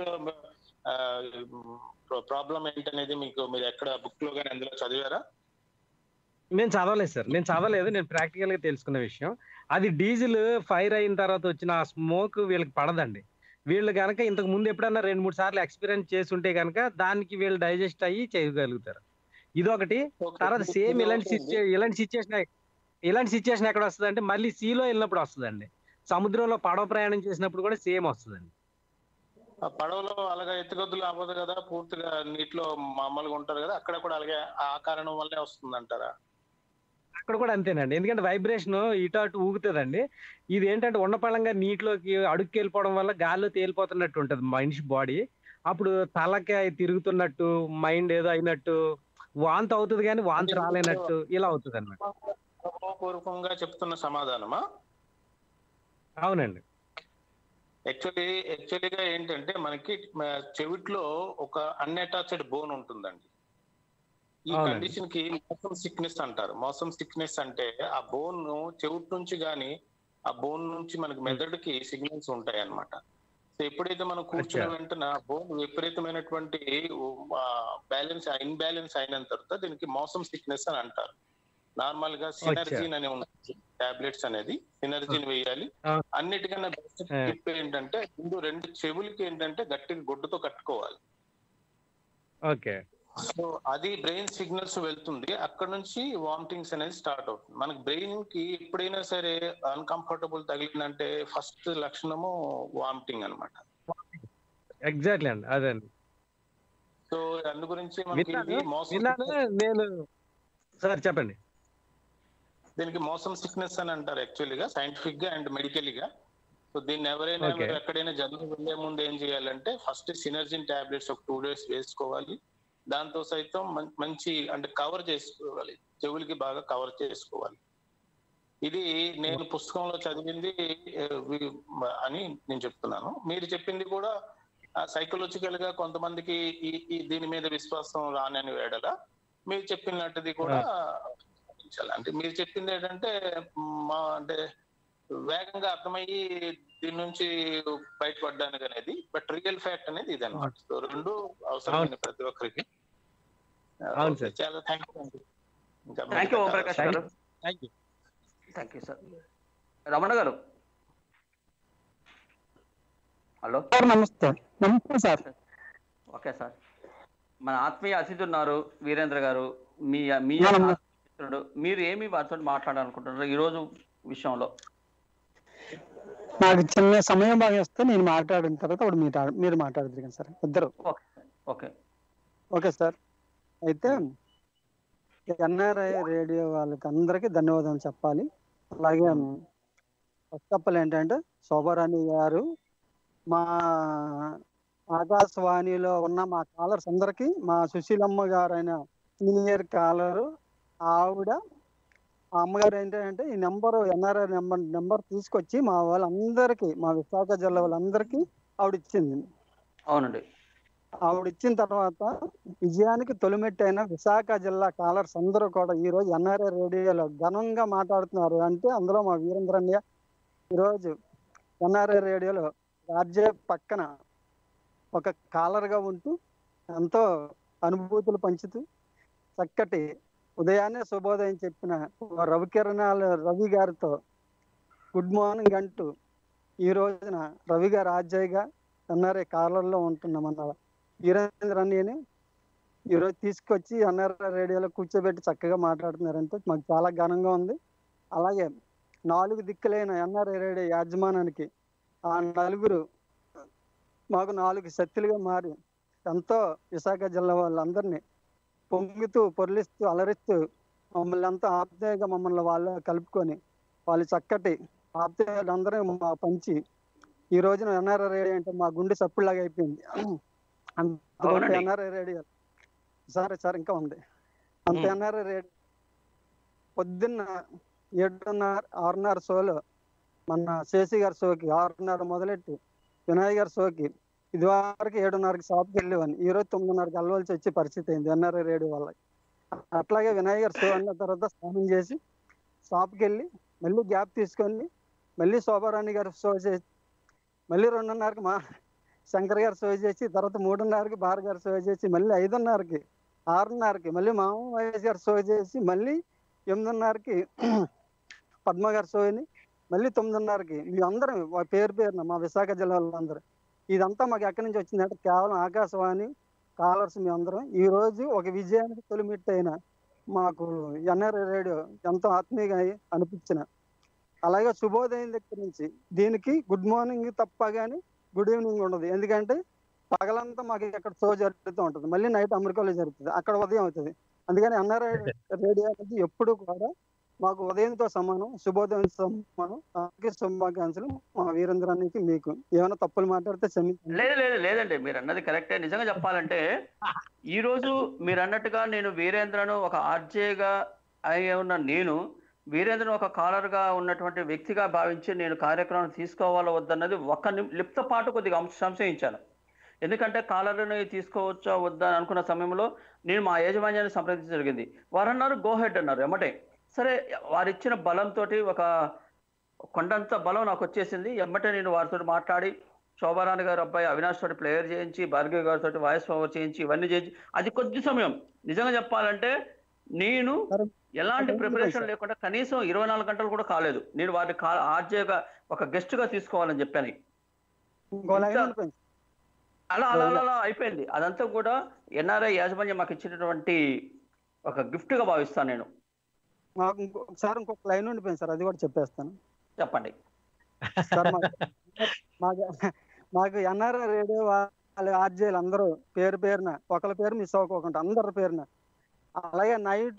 ప్రాబ్లం ఏంటనేది మీకు మీరు ఎక్కడ బుక్ లో కానీ అందులో చదివారా నేను చదవలేదు సార్ నేను చదవలేదు నేను ప్రాక్టికల్ గా తెలుసుకున్న విషయం అది డీజిల్ ఫైర్ అయిన తర్వాత వచ్చిన ఆ స్మోక్ వీళ్ళకి పడదండి వీళ్ళు కనుక ఇంతకు ముందు ఎప్పుడన్నా రెండు మూడు సార్లు ఎక్స్పీరియన్స్ చేసి ఉంటే కనుక దానికి వీళ్ళు డైజెస్ట్ అయ్యి చేయగలుగుతారు ఇదొకటి తర్వాత సేమ్ ఇలాంటి సిచ్యు ఇలాంటి సిచ్యుయేషన్ ఇలాంటి సిచ్యుయేషన్ ఎక్కడ వస్తుంది అంటే మళ్ళీ సీలో వెళ్ళినప్పుడు వస్తుందండి సముద్రంలో పడవ ప్రయాణం చేసినప్పుడు కూడా సేమ్ వస్తుందండి ఆ పడవలో అలాగా ఎత్తుగొద్దులు అవ్వదు కదా పూర్తిగా నీటిలో మామూలుగా ఉంటారు కదా అక్కడ కూడా అలాగే ఆ కారణం వల్లే వస్తుంది అంటారా అక్కడ కూడా అంతేనండి ఎందుకంటే వైబ్రేషన్ ఇటు అటు ఊగుతుందండి ఇది ఏంటంటే ఉన్నపళంగా నీటిలోకి అడుక్కి వెళ్ళిపోవడం వల్ల గాల్లో తేలిపోతున్నట్టు ఉంటుంది మనిషి బాడీ అప్పుడు తలకి తిరుగుతున్నట్టు మైండ్ ఏదో అయినట్టు వాంతి అవుతుంది కానీ వాంతి రాలేనట్టు ఇలా అవుతుంది అనమాట పూర్వకంగా చెప్తున్న సమాధానమా అవునండి యాక్చువల్లీ యాక్చువల్లీగా ఏంటంటే మనకి మ- చెవిట్లో ఒక అన్అటాచ్డ్ బోన్ ఉంటుందండి ఈ అవునండి. కండిషన్ కి మోసం సిక్నెస్ అంటారు మోసం సిక్నెస్ అంటే ఆ బోన్ చెవిటి నుంచి గాని ఆ బోన్ నుంచి మనకి మెదడుకి సిగ్నల్స్ ఉంటాయి అన్నమాట సో ఎప్పుడైతే మనం కూర్చున్న అచ్చా. వెంటనే ఆ బోన్ విపరీతమైనటువంటి బ్యాలెన్స్ ఇన్బ్యాలెన్స్ అయిన తర్వాత దీనికి మోసం సిక్నెస్ అని అంటారు నార్మల్ గా సినర్జీన్ అనే ఉంటుంది టాబ్లెట్స్ అనేది సినర్జీన్ వేయాలి ఆ. అన్నిటికన్నా బెస్ట్ ఆ. టిప్ ఏంటంటే ముందు రెండు చెవులకి ఏంటంటే గట్టిగా గుడ్డతో కట్టుకోవాలి ఓకే సో అది బ్రెయిన్ సిగ్నల్స్ వెళ్తుంది అక్కడ నుంచి వామిటింగ్స్ అనేది స్టార్ట్ అవుతుంది మనకి బ్రెయిన్ కి ఎప్పుడైనా సరే అన్కంఫర్టబుల్ తగిలిందంటే ఫస్ట్ లక్షణము వామిటింగ్ అన్నమాట ఎగ్జాక్ట్లీ అండి అదే అండి సో అందు గురించి మనకి విన్నాను ఇది మోసం విన్నాను నేను సార్ చెప్పండి దీనికి మోసం సిక్నెస్ అని అంటారు యాక్చువల్లీ గా సైంటిఫిక్ గా అండ్ మెడికల్ గా సో దీన్ని ఎవరైనా Okay. ఎక్కడైనా జర్నీ వెళ్లే ముందు ఏం చేయాలంటే ఫస్ట్ సినర్జిన్ టాబ్లెట్స్ ఒక టూ డేస్ వేసుకోవాలి దాంతో సైతం మం- మంచి అంటే కవర్ చేసుకోవాలి చెవులకి బాగా కవర్ చేసుకోవాలి ఇది నేను పుస్తకంలో చదివింది ఆ, వి- మ- అని నేను చెప్తున్నాను మీరు చెప్పింది కూడా సైకలాజికల్ గా కొంతమందికి ఈ ఈ దీని మీద విశ్వాసం రానని వేడల మీరు చెప్పినట్టుది కూడా పాటించాలి అంటే మీరు చెప్పింది ఏంటంటే మా అంటే వేగంగా అర్థమయ్యి దీని నుంచి బయటపడ్డానికి అనేది బట్ రియల్ ఫ్యాక్ట్ అనేది ఇది అనమాట సో రెండు అవసరమైన ప్రతి ఒక్కరికి అవును సార్. చాలా థ్యాంక్ యూ అండి ఇంకా థ్యాంక్ యూ ఓంప్రకాష్ గారు thank you thank you sir Ramana గారు హలో సార్ నమస్తే నమస్తే సార్ ఓకే సార్ మన ఆత్మీయ అతిథి ఉన్నారు వీరేంద్ర గారు మీ మీ ఆ, నమస్తే. మిత్రుడు మీరు ఏమి వారితో మాట్లాడాలనుకుంటున్నారు ఈ రోజు విషయంలో నాకు చిన్న సమయం బాగా వస్తే నేను మాట్లాడిన తర్వాత అప్పుడు మీరు మీరు మాట్లాడుతుంది సార్ ఇద్దరు ఓకే ఓకే ఓకే సార్ అయితే ఎన్ఆర్ఐ రేడియో వాళ్ళకి అందరికీ ధన్యవాదాలు చెప్పాలి అలాగే ఫస్ట్ ఆఫ్ ఆల్ ఏంటంటే శోభారాణి గారు మా ఆకాశవాణిలో ఉన్న మా కాలర్స్ అందరికీ మా సుశీలమ్మ గారైన సీనియర్ కాలరు ఆవిడ ఆ అమ్మగారు ఏంటంటే ఈ నెంబర్ ఎన్ఆర్ఐ నెంబర్ నెంబర్ తీసుకొచ్చి మా వాళ్ళందరికీ మా విశాఖ జిల్లా వాళ్ళందరికీ ఆవిడ ఇచ్చింది అవునండి ఆవిడ ఇచ్చిన తర్వాత విజయానికి తొలిమెట్టైన విశాఖ జిల్లా కాలర్స్ అందరూ కూడా ఈ రోజు ఎన్ఆర్ఐ రేడియోలో ఘనంగా మాట్లాడుతున్నారు అంటే అందులో మా వీరేంద్రన్య ఈరోజు ఎన్ఆర్ఐ రేడియోలో రాజ్య పక్కన ఒక కాలర్ గా ఉంటూ ఎంతో అనుభూతులు పంచుతూ చక్కటి ఉదయాన్నే శుభోదయం చెప్పిన రవికిరణాల రవి గారితో గుడ్ మార్నింగ్ అంటూ ఈ రోజున రవి గారు ఆజయ్యగా ఎన్ఆర్ఐ కాలర్లో ఉంటున్న మన వీరేంద్ర అన్నయ్యని ఈరోజు తీసుకొచ్చి ఎన్ఆర్ఐ రేడియోలో కూర్చోబెట్టి చక్కగా మాట్లాడుతున్నారంటే మాకు చాలా ఘనంగా ఉంది అలాగే నాలుగు దిక్కులైన ఎన్ఆర్ఐ రేడియో యాజమానానికి ఆ నలుగురు మాకు నాలుగు శక్తులుగా మారి ఎంతో విశాఖ జిల్లా వాళ్ళందరినీ పొంగుతూ పొర్లిస్తూ అలరిస్తూ మమ్మల్ని అంతా ఆప్యాయంగా మమ్మల్ని వాళ్ళు కలుపుకొని వాళ్ళు చక్కటి ఆప్యాయులు అందరూ మా పంచి ఈ రోజున ఎన్ఆర్ఐ రేడియో అంటే మా గుండె సప్పుడులాగా అయిపోయింది అంత గొప్ప అవునండి. ఎన్ఆర్ఐ రేడియో సరే సార్ ఇంకా ఉంది అంత మ్మ్. ఎన్ఆర్ఐ రేడియో పొద్దున్న ఏడున్నర ఆరున్నర షోలో మన శేషి గారి షోకి ఆరున్నర మొదలెట్టి వినాయక్ గారి షోకి ఇది వరకు ఏడున్నరకి షాప్కి వెళ్ళేవాని ఈ రోజు తొమ్మిదిన్నరకి వెళ్ళవలసి వచ్చే పరిస్థితి అయింది ఎన్ఆర్ఐ రేడియో వల్ల అట్లాగే వినాయక్ గారి షో అన్న తర్వాత స్నానం చేసి షాప్కి వెళ్ళి మళ్ళీ గ్యాప్ తీసుకొని మళ్ళీ శోభారాణి గారి షో చేసి మళ్ళీ రెండున్నరకి మా శంకర్ గారు షో చేసి తర్వాత మూడున్నరకి బార్ గారు షో చేసి మళ్ళీ ఐదున్నరకి ఆరున్నరకి మళ్ళీ మామ వైఎస్ గారు షో చేసి మళ్ళీ ఎనిమిదిన్నరకి పద్మ గారి షోని మళ్ళీ తొమ్మిదిన్నరకి మీ అందరం మా పేరు పేరున మా విశాఖ జిల్లా వాళ్ళందరూ ఇదంతా మాకు ఎక్కడి నుంచి వచ్చిందంటే కేవలం ఆకాశవాణి కాలర్స్ మీ అందరం ఈ రోజు ఒక విజయానికి తొలిమెట్టు అయిన మాకు ఎన్ఆర్ఐ రేడియో ఎంతో ఆత్మీయంగా అనిపించిన అలాగే శుభోదయం దగ్గర నుంచి దీనికి గుడ్ మార్నింగ్ తప్ప కానీ గుడ్ ఈవినింగ్ ఉండదు ఎందుకంటే పగలంతా మాకు ఇక్కడ షో జరుగుతూ ఉంటుంది మళ్ళీ నైట్ అమెరికాలో జరుగుతుంది అక్కడ ఉదయం అవుతుంది అందుకని ఎన్ఆర్ఐ రేడియో అనేది ఎప్పుడు కూడా మాకు ఉదయంతో సమానం శుభోదయం సమానం అలాగే శుభాకాంక్షలు మా వీరేంద్రానికి మీకు ఏమైనా తప్పులు మాట్లాడితే క్షమించండి లేదు లేదు లేదండి మీరు అన్నది కరెక్టే నిజంగా చెప్పాలంటే ఈ రోజు మీరు అన్నట్టుగా నేను వీరేంద్రను ఒక ఆర్జేగా అయి ఉన్న నేను వీరేంద్రను ఒక కాలర్ గా ఉన్నటువంటి వ్యక్తిగా భావించి నేను కార్యక్రమం తీసుకోవాలో వద్దన్నది ఒక్క నిమ్- లిప్త పాటు కొద్దిగా అంశ- సంశయించాను ఎందుకంటే కాలర్ని తీసుకోవచ్చా వద్దా అని అనుకున్న సమయంలో నేను మా యాజమాన్యాన్ని సంప్రదించడం జరిగింది వారు అన్నారు గో హెడ్ అన్నారు ఎమ్మటే సరే వారిచ్చిన బలంతో ఒక కొండంత బలం నాకు వచ్చేసింది ఎమ్మటే నేను వారితో మాట్లాడి శోభారాణి గారు అబ్బాయి అవినాష్ తోటి ప్లేయర్ చేయించి భార్గవి గారితో వాయిస్ ఓవర్ చేయించి ఇవన్నీ చేయించి అది కొద్ది సమయం నిజంగా చెప్పాలంటే నేను ఎలాంటి అదే ప్రిపరేషన్ సార్. లేకుండా కనీసం ఇరవై నాలుగు గంటలు కూడా కాలేదు నేను వారిని కా ఆర్జేగా ఒక గెస్ట్ గా తీసుకోవాలని చెప్పాను ఇంకో లైన్ ఇంత- ఉండిపోయింది అలా అలా అలా అలా అయిపోయింది అదంతా కూడా ఎన్ఆర్ఐ యాజమాన్యం మాకు ఇచ్చినటువంటి ఒక గిఫ్ట్ గా భావిస్తాను నేను మాకు ఇంకొకసారి ఇంకొక లైన్ ఉండిపోయింది సార్ అది కూడా చెప్పేస్తాను చెప్పండి సార్ మాకు మాకు మాకు ఎన్ఆర్ఐ రేడియో వాళ్ళ ఆర్జేలు అందరూ పేరు పేరున ఒకళ్ళ పేరు మిస్ అవ్వకోకుండా అందరి పేరున అలాగే నైట్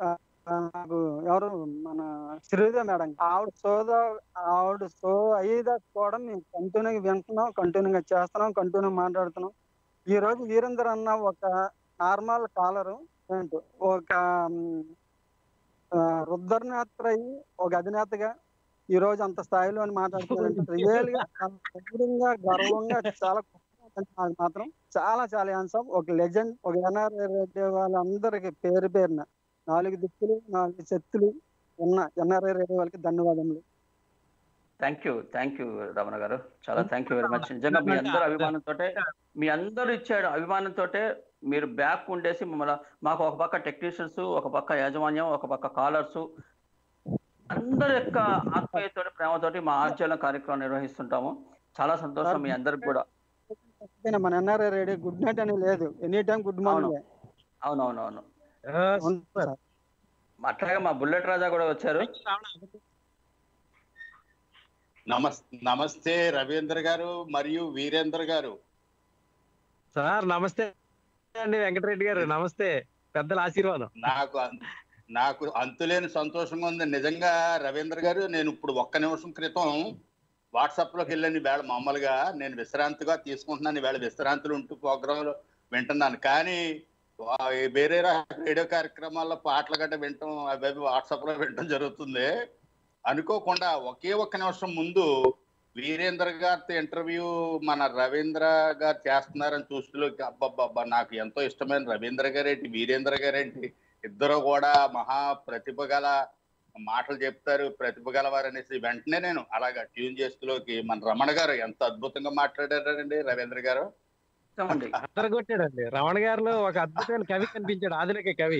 నాకు ఎవరు మన శ్రీదేవి మేడం ఆవిడ సోద ఆవిడ సో అయ్యేదాకా కూడా మేము కంటిన్యూగా వింటున్నాం కంటిన్యూగా చేస్తున్నాం కంటిన్యూ మాట్లాడుతున్నాం ఈ రోజు వీరేందర్ అన్న ఒక నార్మల్ కాలరు ఏంటో ఒక మ్, ఆ, రుద్రనేత్ర అయ్యి ఒక అధినేతగా ఈ రోజు అంత స్థాయిలో అని మాట్లాడుతున్నారంటే రియల్ గా గౌరవంగా గర్వంగా చాలా గొప్పగా ఉంది నాకు మాత్రం చాలా చాలా హ్యాండ్సమ్ ఒక లెజెండ్ ఒక ఎన్ఆర్ఐ రేడియో వాళ్ళందరికి పేరు పేరున నాలుగు దిక్కులు నాలుగు శక్తులు ఉన్న ఎన్ఆర్ఐ రేడియో వాళ్ళకి ధన్యవాదములు thank you thank you Ramana గారు చాలా థ్యాంక్ యూ వెరీ మచ్ నిజంగా మీ అందరు అభిమానంతో మీ అందరూ ఇచ్చాడు అభిమానంతో మీరు బ్యాక్ ఉండేసి మమ్మల్ని మాకు ఒక పక్క టెక్నీషియన్స్ ఒక పక్క యాజమాన్యం ఒక పక్క కాలర్స్ అందరి యొక్క ఆత్మీయతో ప్రేమతోటి మా ఆర్జల కార్యక్రమం నిర్వహిస్తుంటాము చాలా సంతోషం మీ అందరికి కూడా అయినా మన ఎన్ఆర్ఐ రేడియో గుడ్ నైట్ అని లేదు ఎనీ టైం గుడ్ మార్నింగ్ అవునవునవును అట్లాగే మా బుల్లెట్ రాజా కూడా వచ్చారు నమస్ నమస్తే రవీంద్ర గారు మరియు వీరేంద్ర గారు సార్ నమస్తే అండి వెంకటరెడ్డి గారు నమస్తే పెద్దల ఆశీర్వాదం నాకు అన్- నాకు అంతులేని సంతోషంగా ఉంది నిజంగా రవీంద్ర గారు నేను ఇప్పుడు ఒక్క నిమిషం క్రితం వాట్సాప్ లోకి వెళ్ళాను వేళ మామూలుగా నేను విశ్రాంతిగా తీసుకుంటున్నాను వేళ విశ్రాంతులు ఉంటూ ప్రోగ్రాంలు వింటున్నాను కానీ వా- వేరే రా- రేడియో కార్యక్రమాల్లో పాటలు గట్ట వింటాం అవి అవి వాట్సాప్ లో వినటం జరుగుతుంది అనుకోకుండా ఒకే ఒక్క నిమిషం ముందు వీరేంద్ర గారితో ఇంటర్వ్యూ మన రవీంద్ర గారు చేస్తున్నారని చూస్తూలోకి అబ్బబ్బబ్బా నాకు ఎంతో ఇష్టమైన రవీంద్ర గారేంటి వీరేంద్ర గారేంటి ఇద్దరు కూడా మహా ప్రతిభ గల మాటలు చెప్తారు ప్రతిభ గలవారు అనేసి వెంటనే నేను అలాగా ట్యూన్ చేస్తులోకి మన రమణ గారు ఎంత అద్భుతంగా మాట్లాడారండి రవీంద్ర గారు కొట్టాడండి రమణ గారిలో ఒక అద్భుతమైన కవి కనిపించాడు ఆధునిక కవి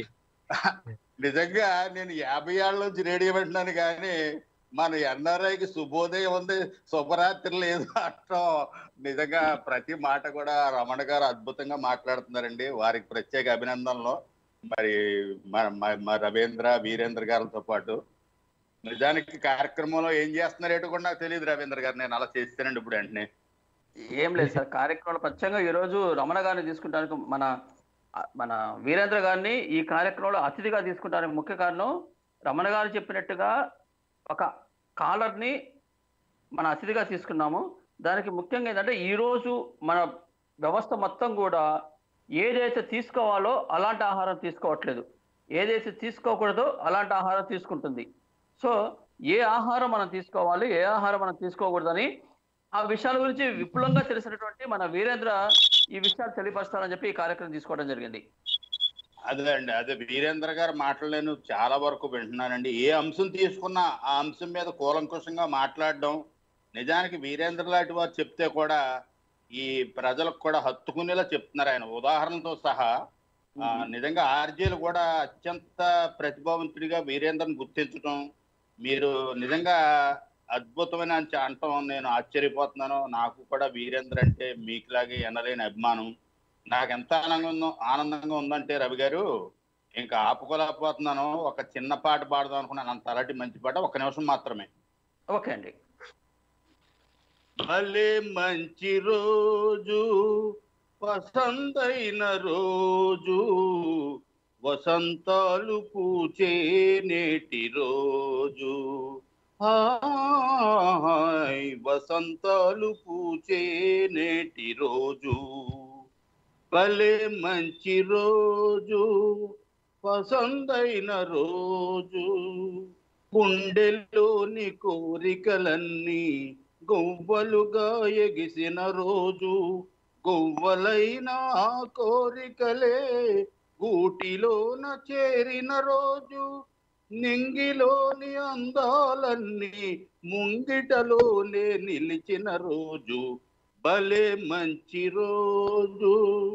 నిజంగా నేను యాభై ఏళ్ళ నుంచి రేడియో వింటున్నాను కానీ మన ఎన్ఆర్ఐకి శుభోదయం ఉంది శుభరాత్రి లేదు అంటాం నిజంగా ప్రతి మాట కూడా రమణ గారు అద్భుతంగా మాట్లాడుతున్నారండి వారికి ప్రత్యేక అభినందనలు మరి మ- మ- మ రవీంద్ర వీరేంద్ర గారితో పాటు నిజానికి కార్యక్రమంలో ఏం చేస్తున్నారేటో కూడా నాకు తెలియదు రవీంద్ర గారు నేను అలా చేస్తానండి ఇప్పుడు వెంటనే ఏం లేదు సార్ కార్యక్రమాలు ప్రత్యేకంగా ఈ రోజు రమణ గారిని తీసుకుంటానికి మన మన వీరేంద్ర గారిని ఈ కార్యక్రమంలో అతిథిగా తీసుకుంటానికి ముఖ్య కారణం రమణ గారు చెప్పినట్టుగా ఒక కాలర్ని మన అతిథిగా తీసుకున్నాము దానికి ముఖ్యంగా ఏంటంటే ఈ రోజు మన వ్యవస్థ మొత్తం కూడా ఏదైతే తీసుకోవాలో అలాంటి ఆహారం తీసుకోవట్లేదు ఏదైతే తీసుకోకూడదో అలాంటి ఆహారం తీసుకుంటుంది సో ఏ ఆహారం మనం తీసుకోవాలి ఏ ఆహారం మనం తీసుకోకూడదని ఆ విషయాల గురించి విపులంగా తెలిసినటువంటి మన వీరేంద్ర ఈ విషయాలు తెలియపరుస్తారని చెప్పి ఈ కార్యక్రమం తీసుకోవడం జరిగింది అదే అండి అదే వీరేంద్ర గారు మాటలు నేను చాలా వరకు వింటున్నానండి ఏ అంశం తీసుకున్నా ఆ అంశం మీద కూలంకుషంగా మాట్లాడడం నిజానికి వీరేంద్ర లాంటి వారు చెప్తే కూడా ఈ ప్రజలకు కూడా హత్తుకునేలా చెప్తున్నారు ఆయన ఉదాహరణతో సహా ఆ, నిజంగా ఆర్జీలు కూడా అత్యంత ప్రతిభావంతుడిగా వీరేంద్రని గుర్తించడం మీరు నిజంగా అద్భుతమైన అంచ- అంటాం నేను ఆశ్చర్యపోతున్నాను నాకు కూడా వీరేంద్ర అంటే మీకులాగే ఎనలేని అభిమానం నాకు ఎంత ఆనందంగా ఉందో ఆనందంగా ఉందంటే రవి గారు ఇంకా ఆపుకోలేకపోతున్నాను ఒక చిన్న పాట పాడదాం అనుకున్నాను అంత అలాంటి మంచి పాట ఒక నిమిషం మాత్రమే ఓకే అండి భలే మంచి రోజు వసంతైన రోజు వసంతాలు పూచే నేటి రోజు హాయ్ వసంతాలు పూచే నేటి రోజు భలే మంచి రోజు వసంతైన రోజు గుండెల్లోని కోరికలన్నీ గొవ్వలుగా ఎగిసిన రోజు గొవ్వలైన ఆ కోరికలే గూటిలోన చేరిన రోజు నింగిలోని అందాలన్నీ ముంగిటలోనే నిలిచిన రోజు భలే మంచి రోజు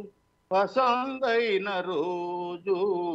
పసందైన రోజు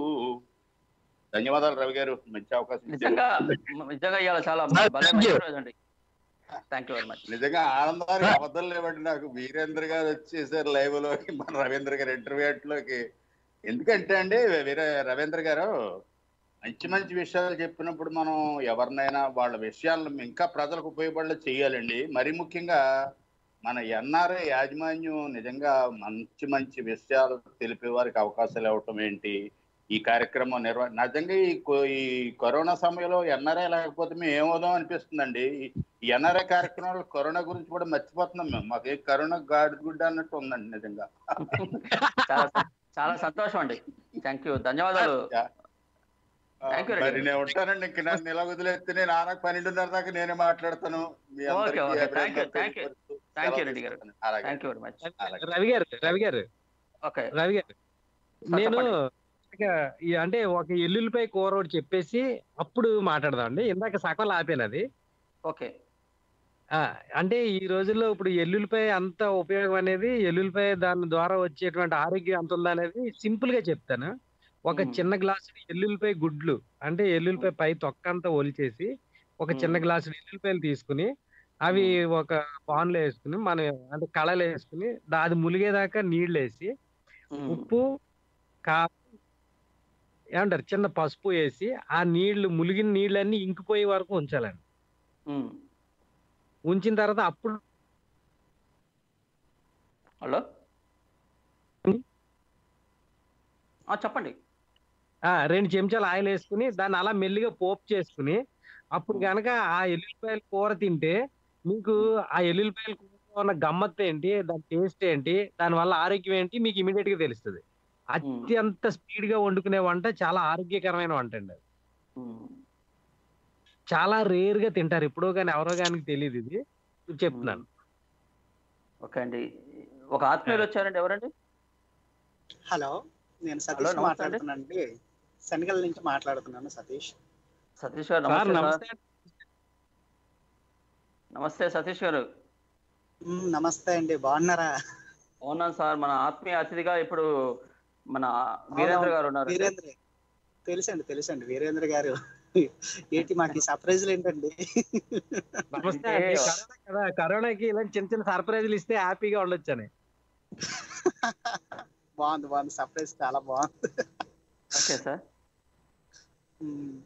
ధన్యవాదాలు రవి గారు మంచి అవకాశం ఇచ్చారు. నిజంగా నిజంగా ఇవాళ చాలా భలే మంచి రోజు అండి థ్యాంక్ యూ వెరీ మచ్ నిజంగా ఆనందానికి అబద్ధం లేవండి నాకు వీరేంద్ర గారు వచ్చేసారు లైవ్ లోకి మన రవీంద్ర గారు ఇంటర్వ్యూ లోకి ఎందుకంటే అండి వీరే రవీంద్ర గారు మంచి మంచి విషయాలు చెప్పినప్పుడు మనం ఎవరినైనా వాళ్ళ విషయాలను ఇంకా ప్రజలకు ఉపయోగపడేలా చేయాలండి మరి ముఖ్యంగా మన ఎన్ఆర్ఐ యాజమాన్యం నిజంగా మంచి మంచి విషయాలు తెలిపే వారికి అవకాశాలు ఇవ్వటం ఏంటి ఈ కార్యక్రమం నిర్వ నిజంగా ఈ కో- ఈ కరోనా సమయంలో ఎన్ఆర్ఐ లేకపోతే మేము ఏమవుదాం అనిపిస్తుందండి ఈ- ఈ ఎన్ఆర్ఐ కార్యక్రమాలు కరోనా గురించి కూడా మర్చిపోతున్నాం మేము మాకు ఏ కరోనా గాడి గుడ్డ అన్నట్టు ఉందండి నిజంగా చాలా చాలా సంతోషం అండి థ్యాంక్ యూ ధన్యవాదాలు ఆ, Thank you, మరి రెడ్డి నేను ఉంటానండి ఇంక నన్ను ఇలా వదిలేస్తే నేను ఆనకు పన్నెండున్నర దాకా నేనే మాట్లాడతాను మీ ఓకే అందరికీ ఓకే థ్యాంక్ యూ అభినందనలు థ్యాంక్ యూ తెలియపరుస్తూ థ్యాంక్ యూ సెలవు రెడ్డి గారు తీసుకుంటాను. అలాగే థ్యాంక్ యూ వెరీ మచ్ అలాగే. రవి గారు రవి గారు ఓకే రవి గారు సార్ నేను చెప్పండి. ఇక ఈ అంటే ఒక ఎల్లుల్లిపై కూర ఒకటి చెప్పేసి అప్పుడు మాట్లాడదాం అండి ఇందాక సగం ఆపాను అది ఓకే ఆ, అంటే ఈ రోజుల్లో ఇప్పుడు ఎల్లుల్లిపాయ అంత ఉపయోగం అనేది ఎల్లుల్లిపాయ దాని ద్వారా వచ్చేటువంటి ఆరోగ్యం ఎంత ఉందా అనేది సింపుల్ గా చెప్తాను ఒక మ్మ్. చిన్న గ్లాసు ఎల్లుల్లిపాయ గుడ్లు అంటే ఎల్లుల్లిపాయ పై తొక్క అంతా ఒలిచేసి ఒక చిన్న మ్మ్. గ్లాసు ఎల్లుల్లిపాయలు తీసుకుని అవి ఒక పాన్లో వేసుకుని మన అంటే కళలు వేసుకుని దా- అది ములిగేదాకా నీళ్ళు వేసి మ్మ్. ఉప్పు కారం ఏమంటారు చిన్న పసుపు వేసి ఆ నీళ్లు ములిగిన నీళ్ళన్నీ ఇంకిపోయే వరకు ఉంచాలండి మ్మ్. ఉంచిన తర్వాత అప్పుడు హలో ఆ, చెప్పండి ఆ రెండు చెంచాలు ఆయిల్ వేసుకుని దాన్ని అలా మెల్లిగా పోపు చేసుకుని అప్పుడు మ్మ్. గనక ఆ ఎల్లుల్లిపాయల కూర తింటే మీకు ఆ ఎల్లుల్లిపాయల కూర ఉన్న గమ్మత్తు ఏంటి దాని టేస్ట్ ఏంటి దాని వల్ల ఆరోగ్యం ఏంటి మీకు ఇమీడియట్ గా తెలుస్తుంది అత్యంత స్పీడ్ గా వండుకునే వంట చాలా ఆరోగ్యకరమైన వంట అండి అది. మ్మ్. చాలా రేర్ గా తింటారు ఎప్పుడో కానీ ఎవరో కానీ తెలియదు ఇది చెప్తున్నాను ఓకే అండి ఒక ఆత్మీయులు వచ్చారండి ఎవరండి హలో నేను హలో, సతీష్ నమస్తే అండి. మాట్లాడుతున్నానండి శనగల నుంచి మాట్లాడుతున్నాను సతీష్ సతీష్ గారు సార్ నమస్తే నమస్తే సార్ నమస్తే సతీష్ గారు మ్, నమస్తే అండి బాగున్నారా అవునాను సార్ మన ఆత్మీయ అతిథిగా ఇప్పుడు మన వీరేంద్ర గారు ఉన్నారు వీరేంద్ర తెలుసండి తెలుసండి వీరేంద్ర గారు ఏంటి మాకు సర్ప్రైజ్లు ఏంటండి నమస్తే అంటే- అండి. కరోనా కదా కరోనాకి ఇలాంటి చిన్న చిన్న సర్ప్రైజులు ఇస్తే హ్యాపీగా ఉండొచ్చు అని బాగుంది బాగుంది సర్ప్రైజ్ చాలా బాగుంది ఓకే సార్ మ్.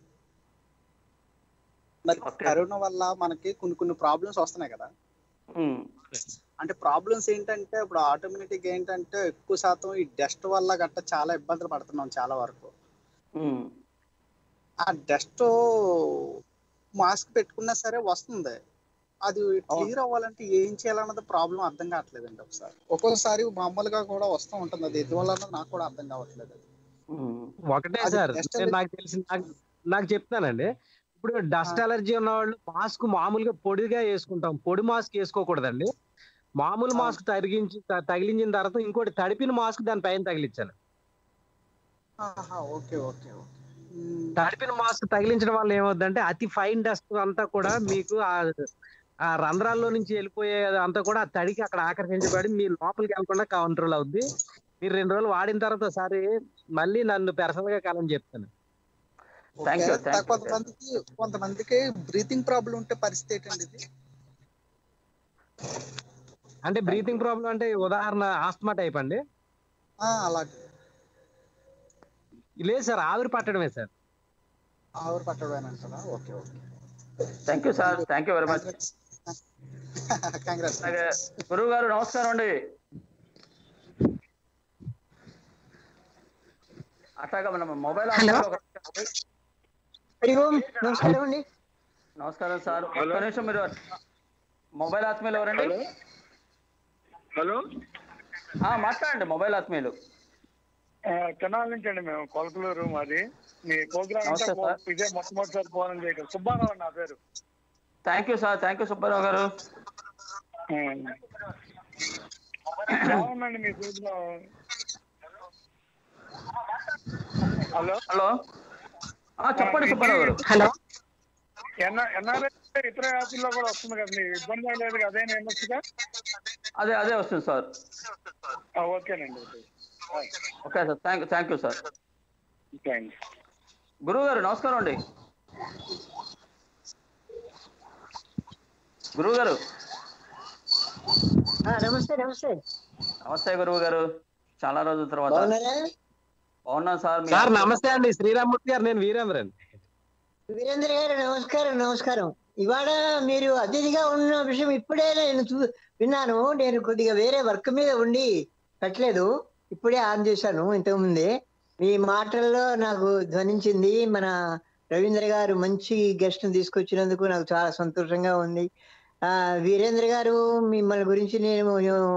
మరి Okay. కరోనా వల్ల మనకి కొన్ని కొన్ని ప్రాబ్లమ్స్ వస్తున్నాయి కదా మ్మ్. అంటే ప్రాబ్లమ్స్ ఏంటంటే ఇప్పుడు ఆటోమేటిక్ ఏంటంటే ఎక్కువ శాతం ఈ డస్ట్ వల్ల గట్ట చాలా ఇబ్బందులు పడుతున్నాం చాలా వరకు మ్మ్. ఆ డస్ట్ మాస్క్ పెట్టుకున్నా సరే వస్తుంది అది క్లియర్ అవ్వాలంటే ఏం చేయాలన్నది ప్రాబ్లం అర్థం కావట్లేదండి ఒకసారి ఒక్కోసారి మామూలుగా కూడా వస్తూ ఉంటుంది అది ఎందువల్ల అన్నది నాకు కూడా అర్థం కావట్లేదు అది. మ్మ్. ఒకటే అది సార్ dust నేను అనేది- నాకు తెలిసి నాకు నాకు చెప్తానండి ఇప్పుడు డస్ట్ అలర్జీ ఉన్న వాళ్ళు మాస్క్ మామూలుగా పొడిగా వేసుకుంటాం పొడి మాస్క్ వేసుకోకూడదండి మామూలు ఆ. మాస్క్ తగిలించి త- తగిలించిన తర్వాత ఇంకోటి తడిపిన మాస్క్ దాని పైన తగిలించాలి ఆహా, ఓకే ఓకే ఓకే మ్, తడిపిన మాస్క్ తగిలించడం వల్ల ఏమవుతుందంటే అతి ఫైన్ డస్ట్ అంతా కూడా మీకు ఆ ఆ రంధ్రాల్లో నుంచి వెళ్ళిపోయే అంతా కూడా ఆ తడికి అక్కడ ఆకర్షించబడి మీ లోపలికి వెళ్ళకుండా కంట్రోల్ అవుద్ది మీరు రెండు రోజులు వాడిన తర్వాత ఒకసారి మళ్ళీ నన్ను పర్సనల్ గా కలని చెప్తాను thank you okay. Thank you కొంతమందికి కొంతమందికి బ్రీతింగ్ ప్రాబ్లం ఉంటే పరిస్థితి ఏంటండి ఇది అంటే బ్రీతింగ్ ప్రాబ్లం అంటే ఉదాహరణ ఆస్మా టైప్ అండి ఆ, అలాగే లేదు సార్ ఆవిరి పట్టడమే సార్ ఆవిరి పట్టడమేనంటారా okay okay thank you sir thank you very much congrats అలాగే గురువు గారు నమస్కారం అండి అట్లాగా మనం మొబైల్ హలో. ఆఫీస్లో హరి ఓం నమస్కారం అండి నమస్కారం సార్ ఒక్క నిమిషం మీరు మొబైల్ ఆత్మీయులు ఎవరండి హలో ఆ, మాట్లాడండి మొబైల్ ఆత్మీయులు తెనాలి నుంచి అండి మేము కొలకలూరు మాది మీ ప్రోగ్రామ్ నమస్తే అంటే సార్. ఇదే మొట్టమొదటిసారి ఫోన్ చేయడం సుబ్బారావు నా పేరు thank you sir thank you Subbarao గారు బాగుందండి మీ ప్రోగ్రామ్ హలో హలో ఆ, చెప్పండి సుబ్బారావు గారు హలో ఎన్ఆర్ఐ ఇతర యాప్ల్లో కూడా వస్తుంది కదా మీ ఇబ్బంది ఏం లేదు కదా అదే నేను వస్తుందా అదే అదే వస్తుంది సార్ ఆ, ఓకేనండి okay okay sir thank thank you sir thanks గురువు గారు నమస్కారం అండి గురువు గారు ఆ, నమస్తే నమస్తే నమస్తే గురువు గారు చాలా రోజుల తర్వాత బాగున్నారా బాగున్నాను సార్ మీ- సార్ నమస్తే అండి శ్రీరామూర్తి గారు నేను వీరేంద్రన్ వీరేంద్ర గారు నమస్కారం నమస్కారం ఇవాళ మీరు అతిథిగా ఉన్న విషయం ఇప్పుడే నేను చూ విన్నాను నేను కొద్దిగా వేరే వర్క్ మీద ఉండి పెట్టలేదు ఇప్పుడే ఆన్ చేశాను ఇంతకుముందే మీ మాటల్లో నాకు ధ్వనించింది మన రవీంద్ర గారు మంచి గెస్ట్ తీసుకొచ్చినందుకు నాకు చాలా సంతోషంగా ఉంది ఆ వీరేంద్ర గారు మిమ్మల్ని గురించి నేను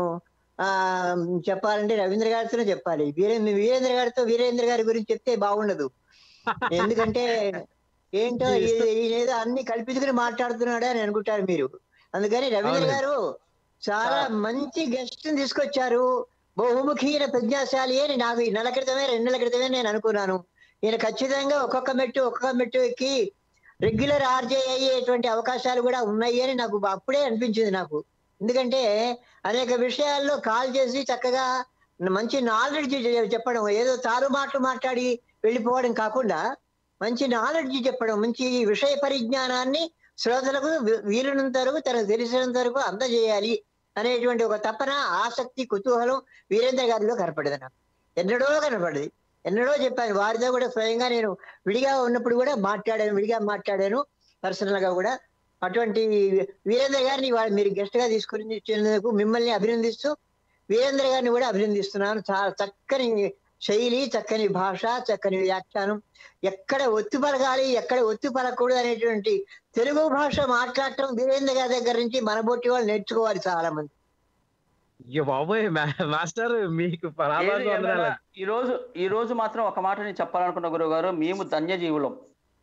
ఆ చెప్పాలంటే రవీంద్ర గారితోనే చెప్పాలి వీరేంద్ర వీరేంద్ర గారితో వీరేంద్ర గారి గురించి చెప్తే బాగుండదు ఎందుకంటే ఏంటో ఇది- ఈయన ఏదో అన్ని కల్పించుకుని మాట్లాడుతున్నాడు అని అనుకుంటారు మీరు అందుకని రవీంద్ర అవునండి. గారు చాలా మంచి గెస్ట్ తీసుకొచ్చారు బహుముఖీన ప్రజ్ఞాశాలి అని నాకు ఈ నెల క్రితమే రెండు నెలల క్రితమే నేను అనుకున్నాను ఈయన ఖచ్చితంగా ఒక్కొక్క మెట్టు ఒక్కొక్క మెట్టు ఎక్కి రెగ్యులర్ ఆర్జే అయ్యేటువంటి అవకాశాలు కూడా ఉన్నాయి అని నాకు అప్పుడే అనిపించింది నాకు ఎందుకంటే అనేక విషయాల్లో కాల్ చేసి చక్కగా మంచి నాలెడ్జ్ చెప్పడం ఏదో తారు మాటలు మాట్లాడి వెళ్ళిపోవడం కాకుండా మంచి నాలెడ్జ్ చెప్పడం మంచి విషయ పరిజ్ఞానాన్ని శ్రోతలకు వీ- వీలున్నంత వరకు తనకు తెలిసినంత వరకు అందజేయాలి అనేటువంటి ఒక తపన ఆసక్తి కుతూహలం వీరేంద్ర గారిలో కనపడదు నాకు ఎన్నడో కనపడదు ఎన్నడో చెప్పాను వారితో కూడా స్వయంగా నేను విడిగా ఉన్నప్పుడు కూడా మాట్లాడాను విడిగా మాట్లాడాను పర్సనల్ గా కూడా అటువంటి వీరేంద్ర గారిని ఇవాళ మీరు గెస్ట్ గా తీసుకుని ఇచ్చినందుకు మిమ్మల్ని అభినందిస్తూ వీరేంద్ర గారిని కూడా అభినందిస్తున్నాను చాలా చక్కని శైలి చక్కని భాష చక్కని వ్యాఖ్యానం ఎక్కడ ఒత్తు పలకాలి ఎక్కడ ఒత్తు పలకూడదు అనేటువంటి తెలుగు భాష మాట్లాడటం వీరేంద్ర గారి దగ్గర నుంచి మనబోటి వాళ్ళు నేర్చుకోవాలి చాలా మంది అయ్యో బాబోయ్ మా- మాస్టర్ మీకు ఏది పరాభాగం ఏమైనా వందనాలు. ఈ రోజు ఈ రోజు మాత్రం ఒక మాట నేను చెప్పాలనుకున్న గురువు గారు మేము ధన్యజీవులం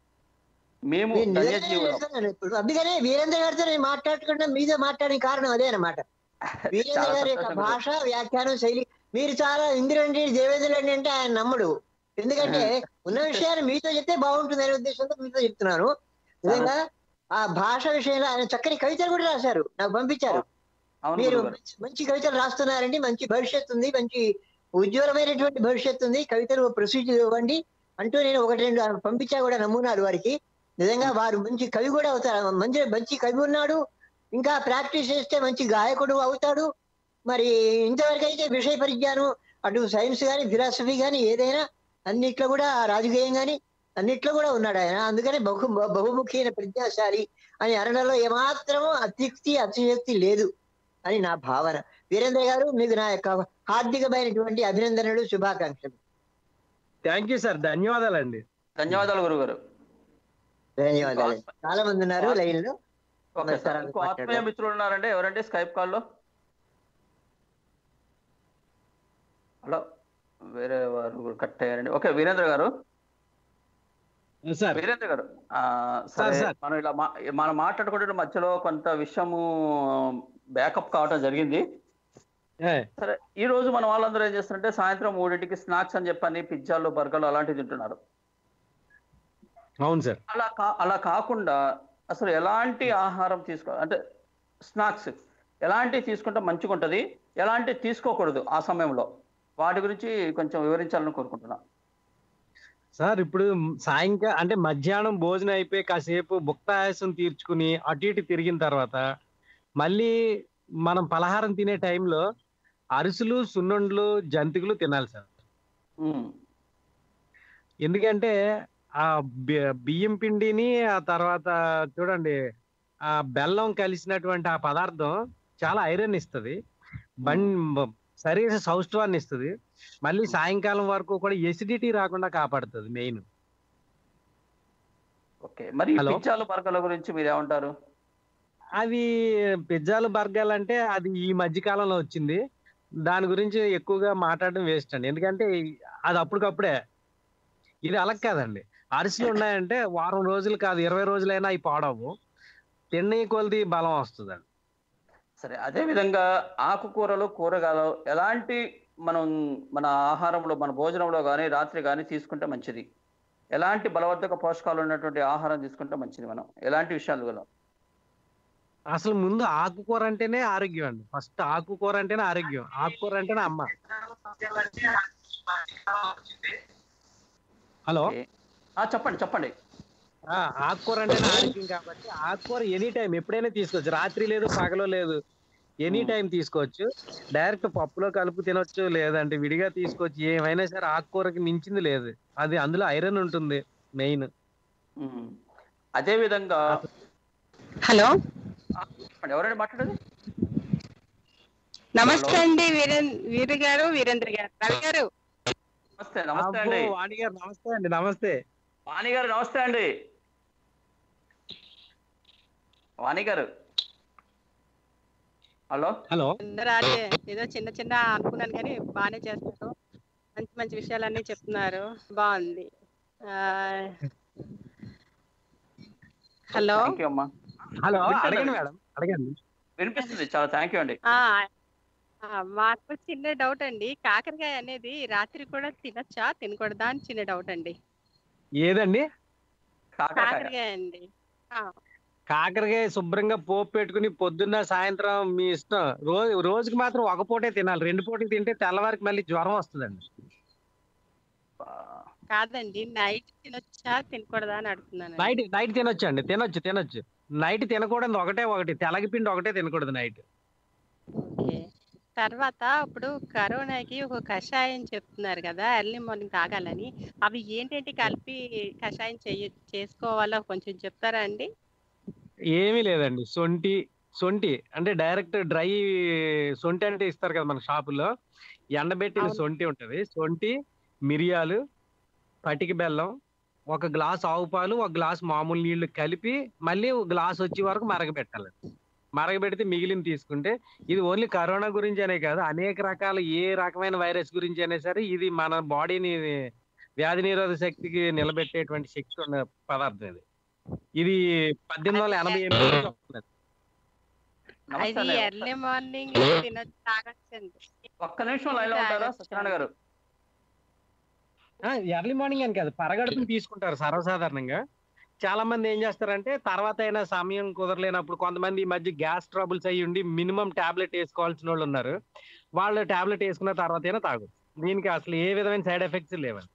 మేము నేను నిజంగానే ధన్యజీవులం చెప్తున్నాను ఇప్పుడు అందుకనే వీరేంద్ర గారితో నేను మాట్లాడకుండా మీతో మాట్లాడిన కారణం అదే అనమాట వీరేంద్ర చాలా గారి యొక్క సంతోషం భాష వ్యాఖ్యానం శైలి మీరు చాలా ఇందిరండి దేవేంద్రుడు అంటే ఆయన నమ్మడు ఎందుకంటే ఉన్న విషయాన్ని మీతో చెప్తే బాగుంటుంది అనే ఉద్దేశంతో మీతో చెప్తున్నాను నిజంగా ఆ భాష విషయంలో ఆయన చక్కని కవితలు కూడా రాశారు నాకు పంపించారు అవును మీరు గురువు గారు మంచి- మంచి కవితలు రాస్తున్నారండి మంచి భవిష్యత్తు ఉంది మంచి ఉజ్వలమైనటువంటి భవిష్యత్తు ఉంది కవితలు ప్రొసీజర్ ఇవ్వండి అంటూ నేను ఒకటి రెండు పంపించా కూడా నమూనాలు వారికి నిజంగా వారు మంచి కవి కూడా అవుతారు మంచి మంచి కవి ఉన్నాడు ఇంకా ప్రాక్టీస్ చేస్తే మంచి గాయకుడు అవుతాడు మరి ఇంతవరకు అయితే విషయ పరిజ్ఞానం అటు సైన్స్ కానీ ఫిలాసఫీ కానీ ఏదైనా అన్నిట్లో కూడా రాజకీయం కానీ అన్నిట్లో కూడా ఉన్నాడు ఆయన అందుకని బహు బహుముఖమైన ప్రజ్ఞాశాలి అని అనడంలో ఏమాత్రము అత్యుక్తి అతిశక్తి లేదు అని నా భావన వీరేంద్ర గారు మీకు నా యొక్క హార్దికమైనటువంటి అభినందనలు శుభాకాంక్షలు థ్యాంక్ యూ సార్ ధన్యవాదాలండి ధన్యవాదాలు గురువు గారు ధన్యవాదాలు చాలా మంది ఉన్నారు లైన్ లో ఓకే సార్ నమస్కారాలు ఇంకో ఆత్మీయ మాట్లాడదాం. మిత్రులు ఉన్నారండి ఎవరండి స్కైప్ కాల్లో హలో వేరే వారు కట్ అయ్యారండి ఓకే వీరేంద్ర గారు సార్ వీరేంద్ర గారు ఆ, సార్, సరే సార్. మనం ఇలా మా- మనం మాట్లాడుకుంటే మధ్యలో కొంత విషయము బ్యాకప్ కావటం జరిగింది ఏ, సరే ఈ రోజు మన వాళ్ళందరూ ఏం చేస్తారంటే సాయంత్రం మూడింటికి స్నాక్స్ అని చెప్పని పిజ్జాలు బర్గర్లు అలాంటివి తింటున్నారు అవును సార్ అలా కా అలా కాకుండా అసలు ఎలాంటి ఆహారం తీసుకో అంటే స్నాక్స్ ఎలాంటివి తీసుకుంటే మంచిగా ఉంటుంది ఎలాంటివి తీసుకోకూడదు ఆ సమయంలో వాటి గురించి కొంచెం వివరించాలని కోరుకుంటున్నా సార్ ఇప్పుడు సాయంకాలం అంటే మధ్యాహ్నం భోజనం అయిపోయి కాసేపు భుక్తాయాసం తీర్చుకుని అటు ఇటు తిరిగిన తర్వాత మళ్ళీ మనం పలహారం తినే టైంలో అరిసెలు సున్నుండ్లు జంతికలు తినాలి సార్ ఎందుకంటే ఆ బి- బియ్యం పిండిని ఆ తర్వాత చూడండి ఆ బెల్లం కలిసినటువంటి ఆ పదార్థం చాలా ఐరన్ ఇస్తుంది బం శరీర సౌష్ఠవాన్ని ఇస్తుంది మళ్ళీ సాయంకాలం వరకు కూడా ఎసిడిటీ రాకుండా కాపాడుతుంది మెయిన్ ఓకే మరి ఈ హలో. పిచ్చాలు బర్గర్ల గురించి మీరు ఏమంటారు అవి పిజ్జాలు బర్గర్లు అంటే అది ఈ మధ్య కాలంలో వచ్చింది దాని గురించి ఎక్కువగా మాట్లాడడం వేస్ట్ అండి ఎందుకంటే అది అప్పటికప్పుడే ఇది అలా కాదండి అరిసెలు ఉన్నాయంటే వారం రోజులు కాదు ఇరవై రోజులైనా అవి పాడవు తిన్న కొలది బలం వస్తుందండి సరే అదే విధంగా ఆకుకూరలు కూరగాయలు ఎలాంటి మనం మన ఆహారంలో మన భోజనంలో కానీ రాత్రి కానీ తీసుకుంటే మంచిది ఎలాంటి బలవర్ధక పోషకాలు ఉన్నటువంటి ఆహారం తీసుకుంటే మంచిది మనం ఎలాంటి విషయాలు గల అసలు ముందు ఆకుకూర అంటేనే ఆరోగ్యం అండి ఫస్ట్ ఆకుకూర అంటేనే ఆరోగ్యం ఆకుకూర అంటేనే అమ్మ హలో ఆ, చెప్పండి చెప్పండి ఆ, ఆకుకూర అంటేనే ఆరోగ్యం కాబట్టి ఆకుకూర ఎనీ టైం ఎప్పుడైనా తీసుకోవచ్చు రాత్రి లేదు పగలో లేదు ఎనీ టైం తీసుకోవచ్చు డైరెక్ట్ పప్పులో కలుపు తినొచ్చు లేదంటే విడిగా తీసుకోవచ్చు ఏమైనా సరే ఆకుకూరకి మించింది లేదు అది అందులో ఐరన్ ఉంటుంది మెయిన్ ఉమ్. అదే విధంగా హలో ఆ, చెప్పండి ఎవరైనా మాట్లాడేది నమస్తే అండి వీరేన్ వీరు గారు వీరేంద్ర గారు రవి గారు నమస్తే నమస్తే అండి వాణి గారు నమస్తే అండి నమస్తే వాణి గారు నమస్తే అండి వాణి గారు హలో హలో అందరూ అదే ఏదో చిన్న చిన్న అనుకున్నాను కానీ బాగానే చేస్తారు మంచి మంచి విషయాలన్నీ చెప్తున్నారు బాగుంది ఆ, హలో థ్యాంక్ యూ అమ్మా హలో వింటున్నాను. అడగండి మేడం అడగండి వినిపిస్తుంది చాలా థ్యాంక్ యూ అండి ఆ, ఆ, మాకు చిన్న డౌట్ అండి కాకరకాయ అనేది రాత్రి కూడా తినచ్చా తినకూడదా అని చిన్న డౌట్ అండి ఏదండి కాకరకాయ అండి ఆ, కాకరకాయ శుభ్రంగా పోపు పెట్టుకుని పొద్దున్న సాయంత్రం మీ ఇష్టం రోజు రోజుకి మాత్రం ఒక పూటే తినాలి రెండు పూటలు తింటే తెల్లవారికి మళ్ళీ జ్వరం వస్తుందండి కాదండి నైట్ తినొచ్చా తినకూడదా అని అడుగుతున్నాను నైట్ నైట్ తినొచ్చు అండి తినొచ్చు తినొచ్చు నైట్ తినకూడదు ఒకటే ఒకటి తెలగపిండి ఒకటే తినకూడదు నైట్ ఓకే తర్వాత ఇప్పుడు కరోనాకి ఒక కషాయం చెప్తున్నారు కదా ఎర్లీ మార్నింగ్ తాగాలని అవి ఏంటంటే కలిపి కషాయం చెయ్య చేసుకోవాలో కొంచెం చెప్తారా అండి ఏమీ లేదండి సొంటి సొంటి అంటే డైరెక్ట్ డ్రై సొంటి అంటే ఇస్తారు కదా మన షాపులో ఎండబెట్టిన అవును. సొంటి ఉంటది సొంటి మిరియాలు పటిక బెల్లం ఒక గ్లాస్ ఆవు పాలు ఒక గ్లాస్ మామూలు నీళ్లు కలిపి మళ్ళీ ఒక గ్లాస్ వచ్చే వరకు మరగబెట్టాలి మరగబెడితే మిగిలిన తీసుకుంటే ఇది ఓన్లీ కరోనా గురించి అనే కాదు అనేక రకాల ఏ రకమైన వైరస్ గురించి అయినా సరే ఇది మన బాడీని వ్యాధి నిరోధక శక్తికి నిలబెట్టేటువంటి శక్తి ఉన్న పదార్థం ఇది ఇది పద్దెనిమిది వందల ఎనభై ఎనిమిది అది నమస్తే ఎర్లీ మార్నింగ్ తినొచ్చు తాగొచ్చండి ఒక్క నిమిషం లైన్ లో ఉంటారా సత్యనారాయణ గారు ఎర్లీ మార్నింగ్ అని కాదు పరగడుపుని తీసుకుంటారు సర్వసాధారణంగా చాలా మంది ఏం చేస్తారంటే తర్వాత అయినా సమయం కుదరలేనప్పుడు కొంతమంది ఈ మధ్య గ్యాస్ ట్రబుల్స్ అయ్యి ఉండి మినిమం టాబ్లెట్ వేసుకోవాల్సిన వాళ్ళు ఉన్నారు వాళ్ళు టాబ్లెట్ వేసుకున్న తర్వాత అయినా తాగొచ్చు దీనికి అసలు ఏ విధమైన సైడ్ ఎఫెక్ట్స్ లేవండి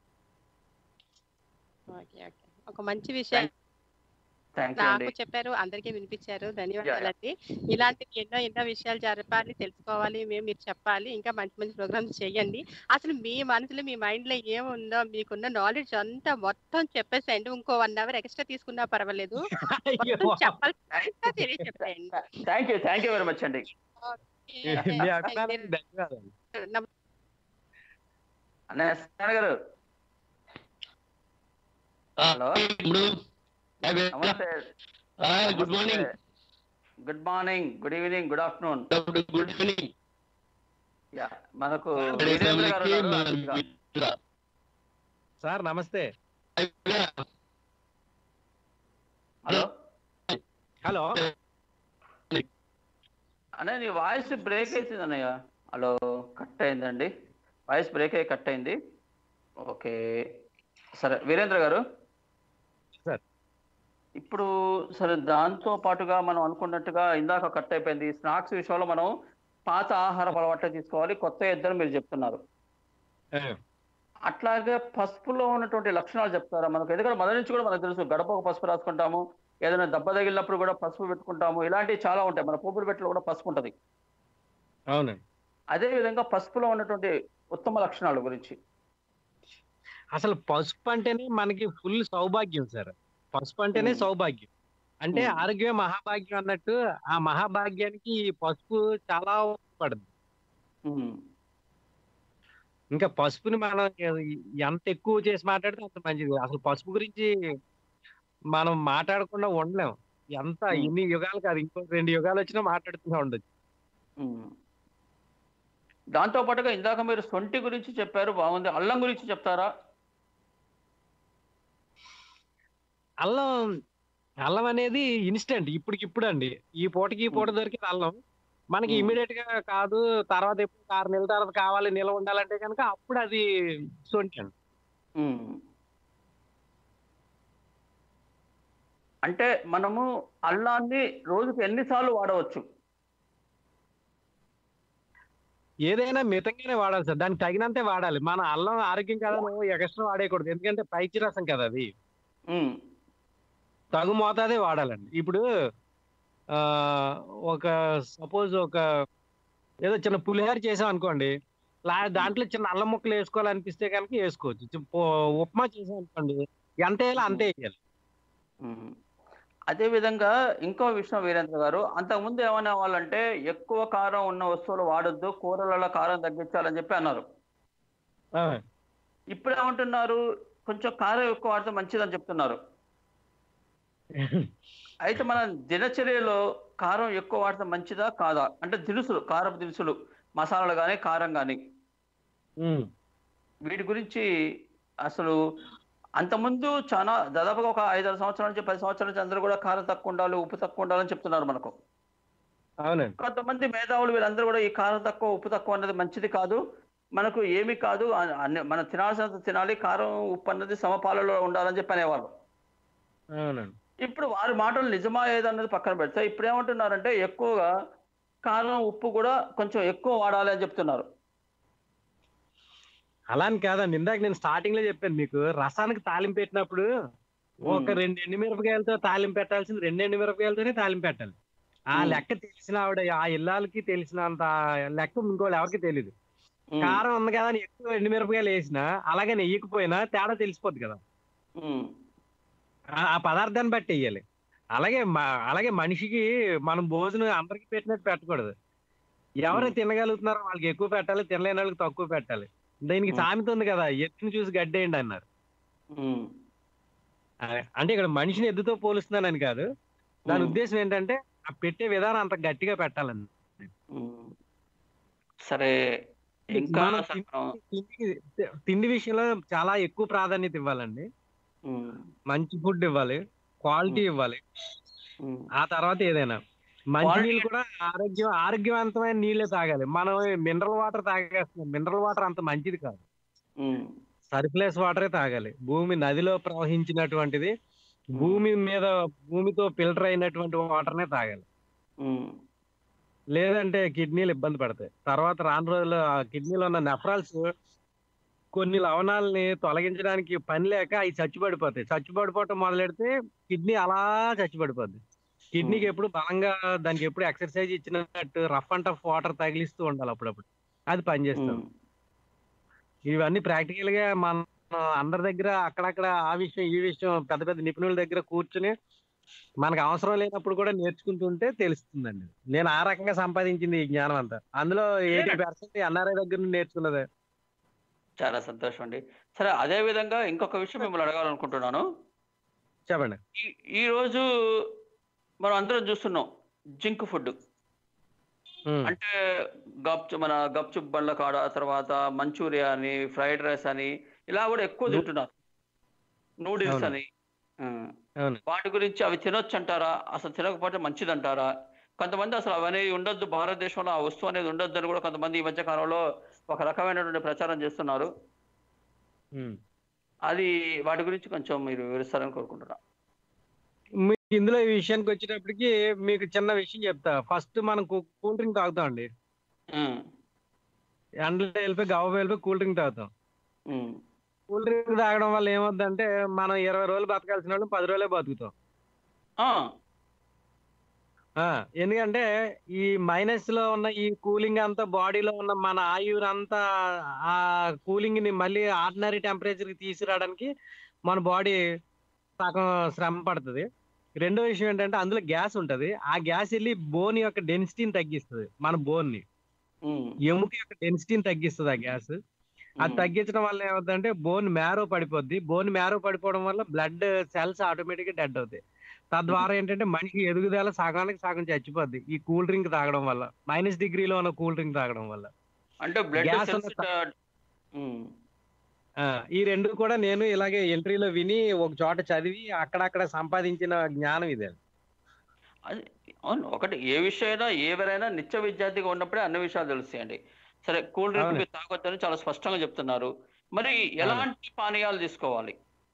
ఓకే ఓకే ఒక మంచి విషయం థ్యాంక్ యూ నాకు అండి చెప్పారు అందరికీ వినిపించారు ధన్యవాదాలండి ఇలాంటి ఎన్నో ఎన్నో విషయాలు జరపాలి తెలుసుకోవాలి మేము మీరు చెప్పాలి ఇంకా మంచి మంచి ప్రోగ్రామ్స్ చేయండి అసలు మీ మనసులో మీ మైండ్ లో ఏముందో మీకున్న నాలెడ్జ్ అంతా మొత్తం చెప్పేసేయండి ఇంకో వన్ అవర్ ఎక్స్ట్రా తీసుకున్నా పర్వాలేదు మొత్తం చెప్పాల్సిందంతా తెలియచెప్పేయండి thank you thank you very much అండి మీ అభిప్రాయానికి ధన్యవాదాలు నమ- అన్నయ్య సత్యనారాయణ గారు హలో నమస్తే good morning good morning good evening good afternoon good evening yeah మనకు వీరేంద్ర గారు ఉన్నారు. సార్ నమస్తే హలో హలో అన్నయ్య నీ వాయిస్ బ్రేక్ అవుతుంది అన్నయ్య హలో కట్ అయిందండి వాయిస్ బ్రేక్ అయ్యి కట్ అయింది ఓకే సరే వీరేంద్ర గారు సార్ ఇప్పుడు సరే దాంతో పాటుగా మనం అనుకున్నట్టుగా ఇందాక కట్ అయిపోయింది స్నాక్స్ విషయంలో మనం పాత ఆహార అలవాట్లు తీసుకోవాలి కొత్త ఇద్దరు మీరు చెప్తున్నారు అట్లాగే పసుపులో ఉన్నటువంటి లక్షణాలు చెప్తారా మనకు ఎందుకంటే మొదటి నుంచి కూడా మనకు తెలుసు గడప ఒక పసుపు రాసుకుంటాము ఏదైనా దెబ్బ తగిలినప్పుడు కూడా పసుపు పెట్టుకుంటాము ఇలాంటివి చాలా ఉంటాయి మన పోపుడు పెట్టలో కూడా పసుపు ఉంటుంది అవునండి అదే విధంగా పసుపులో ఉన్నటువంటి ఉత్తమ లక్షణాల గురించి అసలు పసుపు అంటేనే మనకి ఫుల్ సౌభాగ్యం సార్ పసుపు అంటేనే ఉమ్. సౌభాగ్యం అంటే ఉమ్. ఆరోగ్యమే మహాభాగ్యం అన్నట్టు ఆ మహాభాగ్యానికి ఈ పసుపు చాలా ఉపయోగపడుతుంది ఉమ్. ఇంకా పసుపుని మనం ఎ- ఎంత ఎక్కువ చేసి మాట్లాడితే అంత మంచిది అసలు పసుపు గురించి మనం మాట్లాడకుండా ఉండలేం ఎంత ఉమ్. ఇన్ని యుగాలు కాదు ఇంకో రెండు యుగాలు వచ్చినా మాట్లాడుతూనే ఉండొచ్చు ఉమ్. దాంతో పాటుగా ఇందాక మీరు సొంటి గురించి చెప్పారు బాగుంది అల్లం గురించి చెప్తారా అల్లం అల్లం అనేది ఇన్స్టెంట్ ఇప్పటికిప్పుడు అండి ఈ పూటకి ఈ పూట దొరికిన అల్లం మనకి ఉమ్. ఇమీడియట్ గా కాదు తర్వాత ఎప్పుడు ఆరు నెలల తర్వాత కావాలి నిల్వ ఉండాలంటే కనుక అప్పుడు అది సొంటి అండి ఉమ్. అంటే మనము అల్లాన్ని రోజుకి ఎన్నిసార్లు వాడవచ్చు ఏదైనా మితంగానే వాడాలి సార్ దానికి తగినంతే వాడాలి మన అల్లం ఆరోగ్యం కదా ఎక్స్ట్రా వాడేయకూడదు ఎందుకంటే పైచి రసం కదా అది ఉమ్. తగు మోతాదే వాడాలండి ఇప్పుడు ఆ ఒక సపోజ్ ఒక ఏదో చిన్న పులిహోర చేసాం అనుకోండి లా దాంట్లో చిన్న అల్లం ముక్కలు వేసుకోవాలనిపిస్తే కనుక వేసుకోవచ్చు చి- పో- ఉప్మా చేసాం అనుకోండి ఎంత వేయాలో అంతే వేయాలి ఉమ్. అదే విధంగా ఇంకో విషయం వీరేంద్ర గారు అంతకుముందు ఏమనే వాళ్ళంటే ఎక్కువ కారం ఉన్న వస్తువులు వాడొద్దు కూరలలో కారం తగ్గించాలని చెప్పి అన్నారు ఆ, ఇప్పుడు ఏమంటున్నారు కొంచెం కారం ఎక్కువ వాడితే మంచిదని చెప్తున్నారు అయితే మన దినచర్యలో కారం ఎక్కువ వాడితే మంచిదా కాదా అంటే దినుసులు కారపు దినుసులు మసాలాలు కానీ కారం కానీ ఉమ్. వీటి గురించి అసలు అంతకుముందు చాలా దాదాపుగా ఒక ఐదారు సంవత్సరాల నుంచి పది సంవత్సరాల నుంచి అందరూ కూడా కారం తక్కువ ఉండాలి ఉప్పు తక్కువ ఉండాలని చెప్తున్నారు మనకు అవునండి కొంతమంది మేధావులు వీళ్ళందరూ కూడా ఈ కారం తక్కువ ఉప్పు తక్కువ అన్నది మంచిది కాదు మనకు ఏమీ కాదు అ- అన్ని మనం తినాల్సినంత తినాలి కారం ఉప్పు అన్నది సమపాలలో ఉండాలని చెప్పి అనేవాళ్ళు అవునండి ఇప్పుడు వారి మాటలు నిజమా ఏదన్నది పక్కన పెడితే ఇప్పుడు ఏమంటున్నారంటే ఎక్కువగా కారం ఉప్పు కూడా కొంచెం ఎక్కువ వాడాలి అని చెప్తున్నారు అలా అని కాదండి ఇందాక నేను స్టార్టింగ్ లో చెప్పాను మీకు రసానికి తాలింపు పెట్టినప్పుడు ఒక ఉమ్. రెండు ఎండుమిరపకాయలతో తాలింపు పెట్టాల్సింది రెండు ఎండుమిరపకాయలతోనే తాలింపు పెట్టాలి ఆ ఉమ్. లెక్క తెలిసిన ఆవిడ ఆ ఇల్లాలకి తెలిసినంత లెక్క ఇంకోళ్ళు ఎవరికి తెలియదు ఉమ్. కారం ఉంది కదా అని ఎక్కువ ఎండుమిరపకాయలు వేసినా అలాగే నెయ్యకపోయినా తేడా తెలిసిపోద్ది కదా ఉమ్. ఆ- ఆ పదార్థాన్ని బట్టి వేయాలి అలాగే మ- అలాగే మనిషికి మనం భోజనం అందరికి పెట్టినట్టు పెట్టకూడదు ఎవరు ఉమ్. తినగలుగుతున్నారో వాళ్ళకి ఎక్కువ పెట్టాలి తినలేని వాళ్ళకి తక్కువ పెట్టాలి దీనికి ఉమ్. సామెత ఉంది కదా ఎత్తుని చూసి గడ్డేయండి అన్నారు ఉమ్. ఆ- అంటే ఇక్కడ మనిషిని ఎద్దుతో పోలుస్తున్నానని కాదు దాని ఉమ్. ఉద్దేశం ఏంటంటే ఆ పెట్టే విధానం అంత గట్టిగా పెట్టాలని ఉమ్. సరే ఇంకా మనం అసలు తిండి- మనం- తిండికి- తిండి విషయంలో చాలా ఎక్కువ ప్రాధాన్యత ఇవ్వాలండి ఉమ్. మంచి ఫుడ్ ఇవ్వాలి క్వాలిటీ ఇవ్వాలి ఉమ్. ఆ తర్వాత ఏదైనా మంచి Quality నీళ్ళు కూడా ఆరోగ్యం ఆరోగ్యవంతమైన నీళ్ళే తాగాలి మనం మినరల్ వాటర్ తాగేస్తున్నాం మినరల్ వాటర్ అంత మంచిది కాదు ఉమ్. సర్ఫ్లెస్ వాటరే తాగాలి భూమి నదిలో ప్రవహించినటువంటిది భూమి మీద భూమితో ఫిల్టర్ అయినటువంటి వాటర్నే తాగాలి ఉమ్. లేదంటే కిడ్నీలు ఇబ్బంది పడతాయి తర్వాత రాను రోజుల్లో ఆ కిడ్నీలో ఉన్న నెఫ్రాల్స్ కొన్ని లవణాలని తొలగించడానికి పని లేక అవి చచ్చిపడిపోతాయి చచ్చిపడిపోవటం మొదలెడితే కిడ్నీ అలా చచ్చిపడిపోద్ది కిడ్నీకి ఎప్పుడు బలంగా దానికి ఎప్పుడు ఎక్సర్సైజ్ ఇచ్చినట్టు రఫ్ అండ్ టఫ్ వాటర్ తగిలిస్తూ ఉండాలి అప్పుడప్పుడు అది పనిచేస్తుంది ఉమ్. ఇవన్నీ ప్రాక్టికల్ గా మన అందరి దగ్గర అక్కడక్కడ ఆ విషయం ఈ విషయం పెద్ద పెద్ద నిపుణుల దగ్గర కూర్చుని మనకు అవసరం లేనప్పుడు కూడా నేర్చుకుంటుంటే తెలుస్తుందండి నేను ఆ రకంగా సంపాదించింది ఈ జ్ఞానం అంతా అందులో ఎయిటీ పర్సెంట్ ఎన్ఆర్ఐ దగ్గర నుండి నేర్చుకున్నదే చాలా సంతోషం అండి సరే అదే విధంగా ఇంకొక విషయం మిమ్మల్ని అడగాలనుకుంటున్నాను చెప్పండి ఈ ఈ రోజు మనం అందరం చూస్తున్నాం జింక్ ఫుడ్ అంటే గప్ మన గప్చుప్ బండ్ల కాడ తర్వాత మంచూరియా అని ఫ్రైడ్ రైస్ అని ఇలా కూడా ఎక్కువ తింటున్నారు నూడిల్స్ అవును. అని ఆ. అవును వాటి గురించి అవి తినొచ్చు అంటారా అసలు తినకపోతే మంచిది అంటారా కొంతమంది అసలు అవన్నీ ఉండొద్దు భారతదేశంలో ఆ వస్తువు అనేది ఉండొద్దు అని కూడా కొంతమంది ఈ మధ్య కాలంలో ఒక రకమైనటువంటి ప్రచారం చేస్తున్నారు ఉమ్. అది వాటి గురించి కొంచెం మీరు వివరిస్తారని కోరుకుంటున్నా మీకు ఇందులో ఈ విషయానికి వచ్చేటప్పటికి మీకు చిన్న విషయం చెప్తా ఫస్ట్ మనం కూల్ డ్రింక్ తాగుతాం అండి ఉమ్, ఎండలో వెళ్ళిపోయి గవ్వ వెళ్ళిపోయి కూల్ డ్రింక్ తాగుతాం ఉమ్. కూల్ డ్రింక్ తాగడం వల్ల ఏమవుతుందంటే మనం ఇరవై రోజులు బతకాల్సిన వాళ్ళు పది రోజులే బతుకుతాం ఆ, ఆ, ఎందుకంటే ఈ మైనస్ లో ఉన్న ఈ కూలింగ్ అంతా బాడీలో ఉన్న మన ఆయువుని అంతా ఆ కూలింగ్ ని మళ్ళీ ఆర్డినరీ టెంపరేచర్ కి తీసుకురావడానికి మన బాడీ సగం శ్రమ పడుతుంది రెండో విషయం ఏంటంటే అందులో గ్యాస్ ఉంటది ఆ గ్యాస్ వెళ్ళి బోన్ యొక్క డెన్సిటీని తగ్గిస్తుంది మన బోన్ ని ఉమ్, ఎముక యొక్క డెన్సిటీని తగ్గిస్తుంది ఆ గ్యాస్ అది ఉమ్. తగ్గించడం వల్ల ఏమవుతుందంటే బోన్ మ్యారో పడిపోద్ది బోన్ మ్యారో పడిపోవడం వల్ల బ్లడ్ సెల్స్ ఆటోమేటిక్ గా డెడ్ అవుతాయి తద్వారా ఏంటంటే మనిషి ఎదుగుదల సగానికి సగం చచ్చిపోద్ది ఈ కూల్ డ్రింక్ తాగడం వల్ల మైనస్ డిగ్రీలో ఉన్న కూల్ డ్రింక్ తాగడం వల్ల అంటే బ్లడ్ గ్యాస్ సెల్స్ ఉన్న ఆ, ఈ రెండు కూడా నేను ఇలాగే ఎంట్రీలో విని ఒక చోట చదివి అక్కడక్కడ సంపాదించిన జ్ఞానం ఇదే అది అవును ఒకటి ఏ విషయమైనా ఎవరైనా నిత్య విద్యార్థిగా ఉన్నప్పుడే అన్ని విషయాలు తెలుస్తాయండి సరే కూల్ డ్రింక్ అవును. మీరు తాగొచ్చని చాలా స్పష్టంగా చెప్తున్నారు మరి ఎలాంటి పానీయాలు తీసుకోవాలి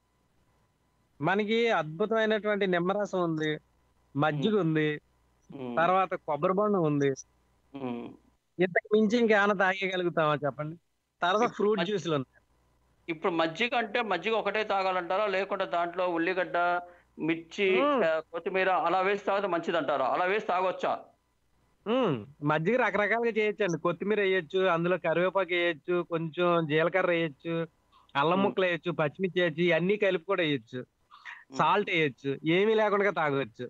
మనకి అద్భుతమైనటువంటి నిమ్మరసం ఉంది మజ్జిగ ఉంది ఉమ్, తర్వాత కొబ్బరి బొండం ఉంది ఉమ్. ఇంతకు మించి ఇంకేమైనా తాగగలుగుతామా చెప్పండి తర్వాత ఇప్పుడు ఫ్రూట్ మజ్జి- జ్యూస్లు ఉన్నాయి ఇప్పుడు మజ్జిగ అంటే మజ్జిగ ఒకటే తాగాలంటారా లేకుంటే దాంట్లో ఉల్లిగడ్డ మిర్చి మ్మ్. ఆ, కొత్తిమీర అలా వేసి తాగితే మంచిది అంటారా అలా వేసి తాగొచ్చా ఉమ్, మజ్జిగ రకరకాలుగా చేయొచ్చండి కొత్తిమీర వేయొచ్చు అందులో కరివేపాకు వేయొచ్చు కొంచెం జీలకర్ర వేయొచ్చు అల్లం మ్మ్. ముక్కలు వేయొచ్చు పచ్చిమిర్చి వేయొచ్చు ఇవన్నీ కలిపి కూడా వేయొచ్చు సాల్ట్ వేయొచ్చు ఏమీ లేకుండా తాగొచ్చు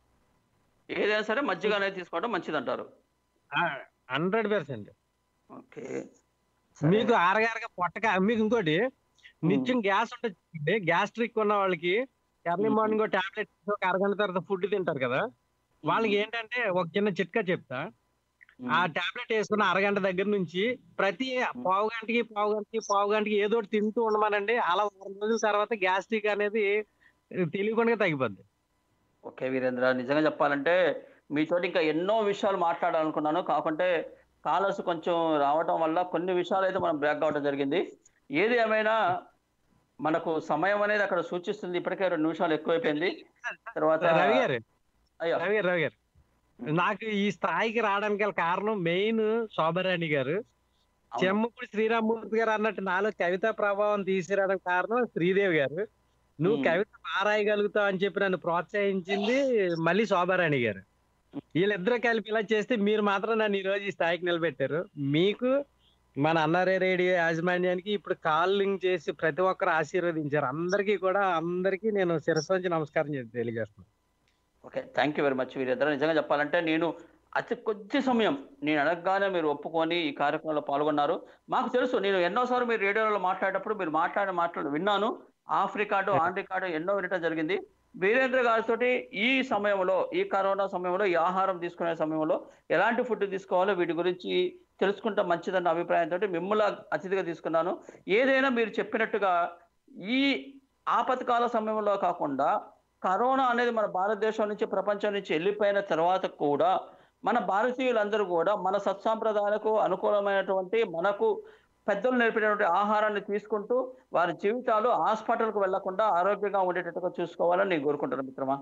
ఏదైనా సరే మజ్జిగ అనేది తీసుకోవడం మంచిది అంటారు హండ్రెడ్ పర్సెంట్ ఓకే మీకు ఆరగారగా పొట్టక మీకు ఇంకోటి నిత్యం గ్యాస్ ఉంటుంది గ్యాస్ట్రిక్ ఉన్న వాళ్ళకి ఎర్లీ మ్మ్. మార్నింగ్ టాబ్లెట్ ఒక అరగంట తర్వాత ఫుడ్ తింటారు కదా వాళ్ళకి ఏంటంటే ఒక చిన్న చిట్కా చెప్తా ఆ టాబ్లెట్ వేసుకున్న అరగంట దగ్గర నుంచి ప్రతి పావు గంటకి పావు గంటకి పావు గంటకి ఏదో ఒకటి తింటూ ఉండమనండి అలా వారం రోజుల తర్వాత గ్యాస్ట్రిక్ అనేది తెలియకుండా తగ్గిపోద్ది ఓకే వీరేంద్ర నిజంగా చెప్పాలంటే మీతో ఇంకా ఎన్నో విషయాలు మాట్లాడాలనుకున్నాను కాకుంటే కాలర్స్ కొంచెం రావటం వల్ల కొన్ని విషయాలు అయితే మనం బ్రేక్ అవడం జరిగింది ఏది ఏమైనా మనకు సమయం అనేది అక్కడ సూచిస్తుంది ఇప్పటికే రెండు నిమిషాలు ఎక్కువైపోయింది తర్వాత రవి గారు అయ్యో రవి గారు రవి గారు నాకు ఈ స్థాయికి రావడానికి గల కారణం మెయిన్ శోభరాణి గారు చెమ్మపూడి శ్రీరామూర్తి గారు అన్నట్టు నాలో కవిత ప్రభావం తీసుకురావడానికి కారణం శ్రీదేవి గారు నువ్వు మ్మ్. కవిత బాగా రాయగలుగుతావు అని చెప్పి నన్ను ప్రోత్సహించింది మళ్ళీ శోభారాణి గారు వీళ్ళిద్దరూ కలిపి ఇలా చేస్తే మీరు మాత్రం నన్ను ఈ రోజు ఈ స్థాయికి నిలబెట్టారు మీకు మన అన్నారే రేడియో యాజమాన్యానికి ఇప్పుడు కాలింగ్ చేసి ప్రతి ఒక్కరు ఆశీర్వదించారు అందరికీ కూడా అందరికీ నేను శిరస్సు వంచి నమస్కారం చేసి తెలియజేస్తున్నాను okay thank you very much Veerendra నిజంగా చెప్పాలంటే నేను అతి కొద్ది సమయం నేను అడగగానే మీరు ఒప్పుకొని ఈ కార్యక్రమంలో పాల్గొన్నారు మాకు తెలుసు నేను ఎన్నోసార్లు మీరు రేడియోలో మాట్లాడేటప్పుడు మీరు మాట్లాడిన మాటలు విన్నాను ఆఫ్ రికార్డు ఆన్ రికార్డు ఎన్నో వినటం జరిగింది వీరేంద్ర గారితో ఈ సమయంలో ఈ కరోనా సమయంలో ఈ ఆహారం తీసుకునే సమయంలో ఎలాంటి ఫుడ్ తీసుకోవాలో వీటి గురించి తెలుసుకుంటే మంచిదన్న అభిప్రాయంతో మిమ్మల్ని అతిథిగా తీసుకున్నాను ఏదైనా మీరు చెప్పినట్టుగా ఈ ఆపత్కాల సమయంలో కాకుండా కరోనా అనేది మన భారతదేశం నుంచి ప్రపంచం నుంచి వెళ్ళిపోయిన తర్వాత కూడా మన భారతీయులందరూ కూడా మన సత్సాంప్రదాయాలకు అనుకూలమైనటువంటి మనకు పెద్దలు నేర్పినటువంటి ఆహారాన్ని తీసుకుంటూ వారి జీవితాలు హాస్పిటల్కు వెళ్లకుండా ఆరోగ్యంగా ఉండేటట్టుగా చూసుకోవాలని నేను కోరుకుంటున్నాను మిత్రమా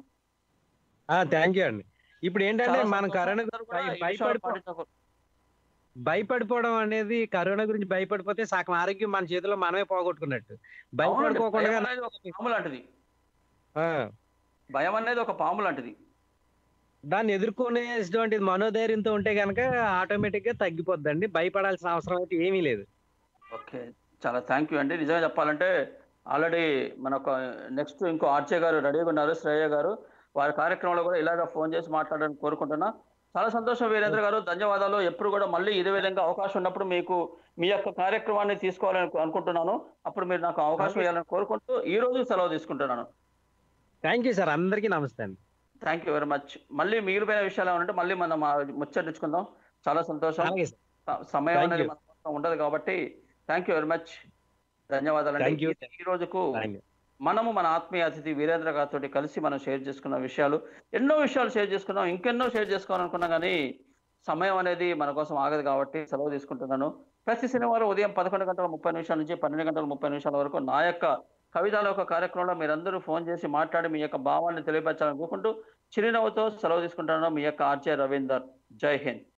థ్యాంక్ యూ అండి ఇప్పుడు ఏంటంటే చాలా మనం సంతోషం. కరోనా అందరూ కూడా గురించి ఈ విషయాలు భయపడిపో పాటించకూడదు. భయపడిపోవడం అనేది కరోనా గురించి భయపడిపోతే సగం ఆరోగ్యం మన చేతిలో మనమే పోగొట్టుకున్నట్టు అవునండి, భయపడుకోకుండా భయం అనేది ఒక పాము లాంటిది ఆ, భయం అనేది ఒక పాము లాంటిది దాన్ని ఎదుర్కొనేటువంటి మనోధైర్యంతో ఉంటే కనుక ఆటోమేటిక్ గా తగ్గిపోద్దండి భయపడాల్సిన అవసరం అయితే ఏమీ లేదు ఓకే చాలా థ్యాంక్ యూ అండి నిజంగా చెప్పాలంటే ఆల్రెడీ మనకు నెక్స్ట్ ఇంకో ఆర్చే గారు రెడీగా ఉన్నారు శ్రేయ గారు వారి కార్యక్రమంలో కూడా ఇలాగ ఫోన్ చేసి మాట్లాడాలని కోరుకుంటున్నా చాలా సంతోషం వీరేంద్ర గారు ధన్యవాదాలు ఎప్పుడు కూడా మళ్ళీ ఇదే విధంగా అవకాశం ఉన్నప్పుడు మీకు మీ యొక్క కార్యక్రమాన్ని తీసుకోవాలని అనుకుంటున్నాను అప్పుడు మీరు నాకు అవకాశం ఇవ్వాలని కోరుకుంటూ ఈ రోజు సెలవు తీసుకుంటున్నాను థ్యాంక్ యూ సార్ అందరికీ నమస్తే అండి థ్యాంక్ యూ వెరీ మచ్ మళ్ళీ మిగిలిపోయిన విషయాలు ఏమంటే మళ్ళీ మనం ఆ ముచ్చటించుకుందాం చాలా సంతోషం అలాగే సార్ స- సమయం Thank అనేది you. మన కోసం ఉండదు కాబట్టి థ్యాంక్ యూ వెరీ మచ్ ధన్యవాదాలు Thank you. ఈ రోజుకు Thank you. మనము మన ఆత్మీయ అతిథి వీరేంద్ర గారితో కలిసి మనం షేర్ చేసుకున్న విషయాలు ఎన్నో విషయాలు షేర్ చేసుకున్నాం ఇంకెన్నో షేర్ చేసుకోవాలనుకున్నా కానీ సమయం అనేది మన కోసం ఆగదు కాబట్టి సెలవు తీసుకుంటున్నాను ప్రతి శనివారం ఉదయం పదకొండు గంటల ముప్పై నిమిషాల నుంచి పన్నెండు గంటల ముప్పై నిమిషాల వరకు నా యొక్క కవితల యొక్క కార్యక్రమంలో మీరందరూ ఫోన్ చేసి మాట్లాడి మీ యొక్క భావాన్ని తెలియపరచాలనుకుంటూ చిరునవ్వుతో సెలవు తీసుకుంటున్నాను మీ యొక్క ఆర్జే రవీందర్ జై హింద్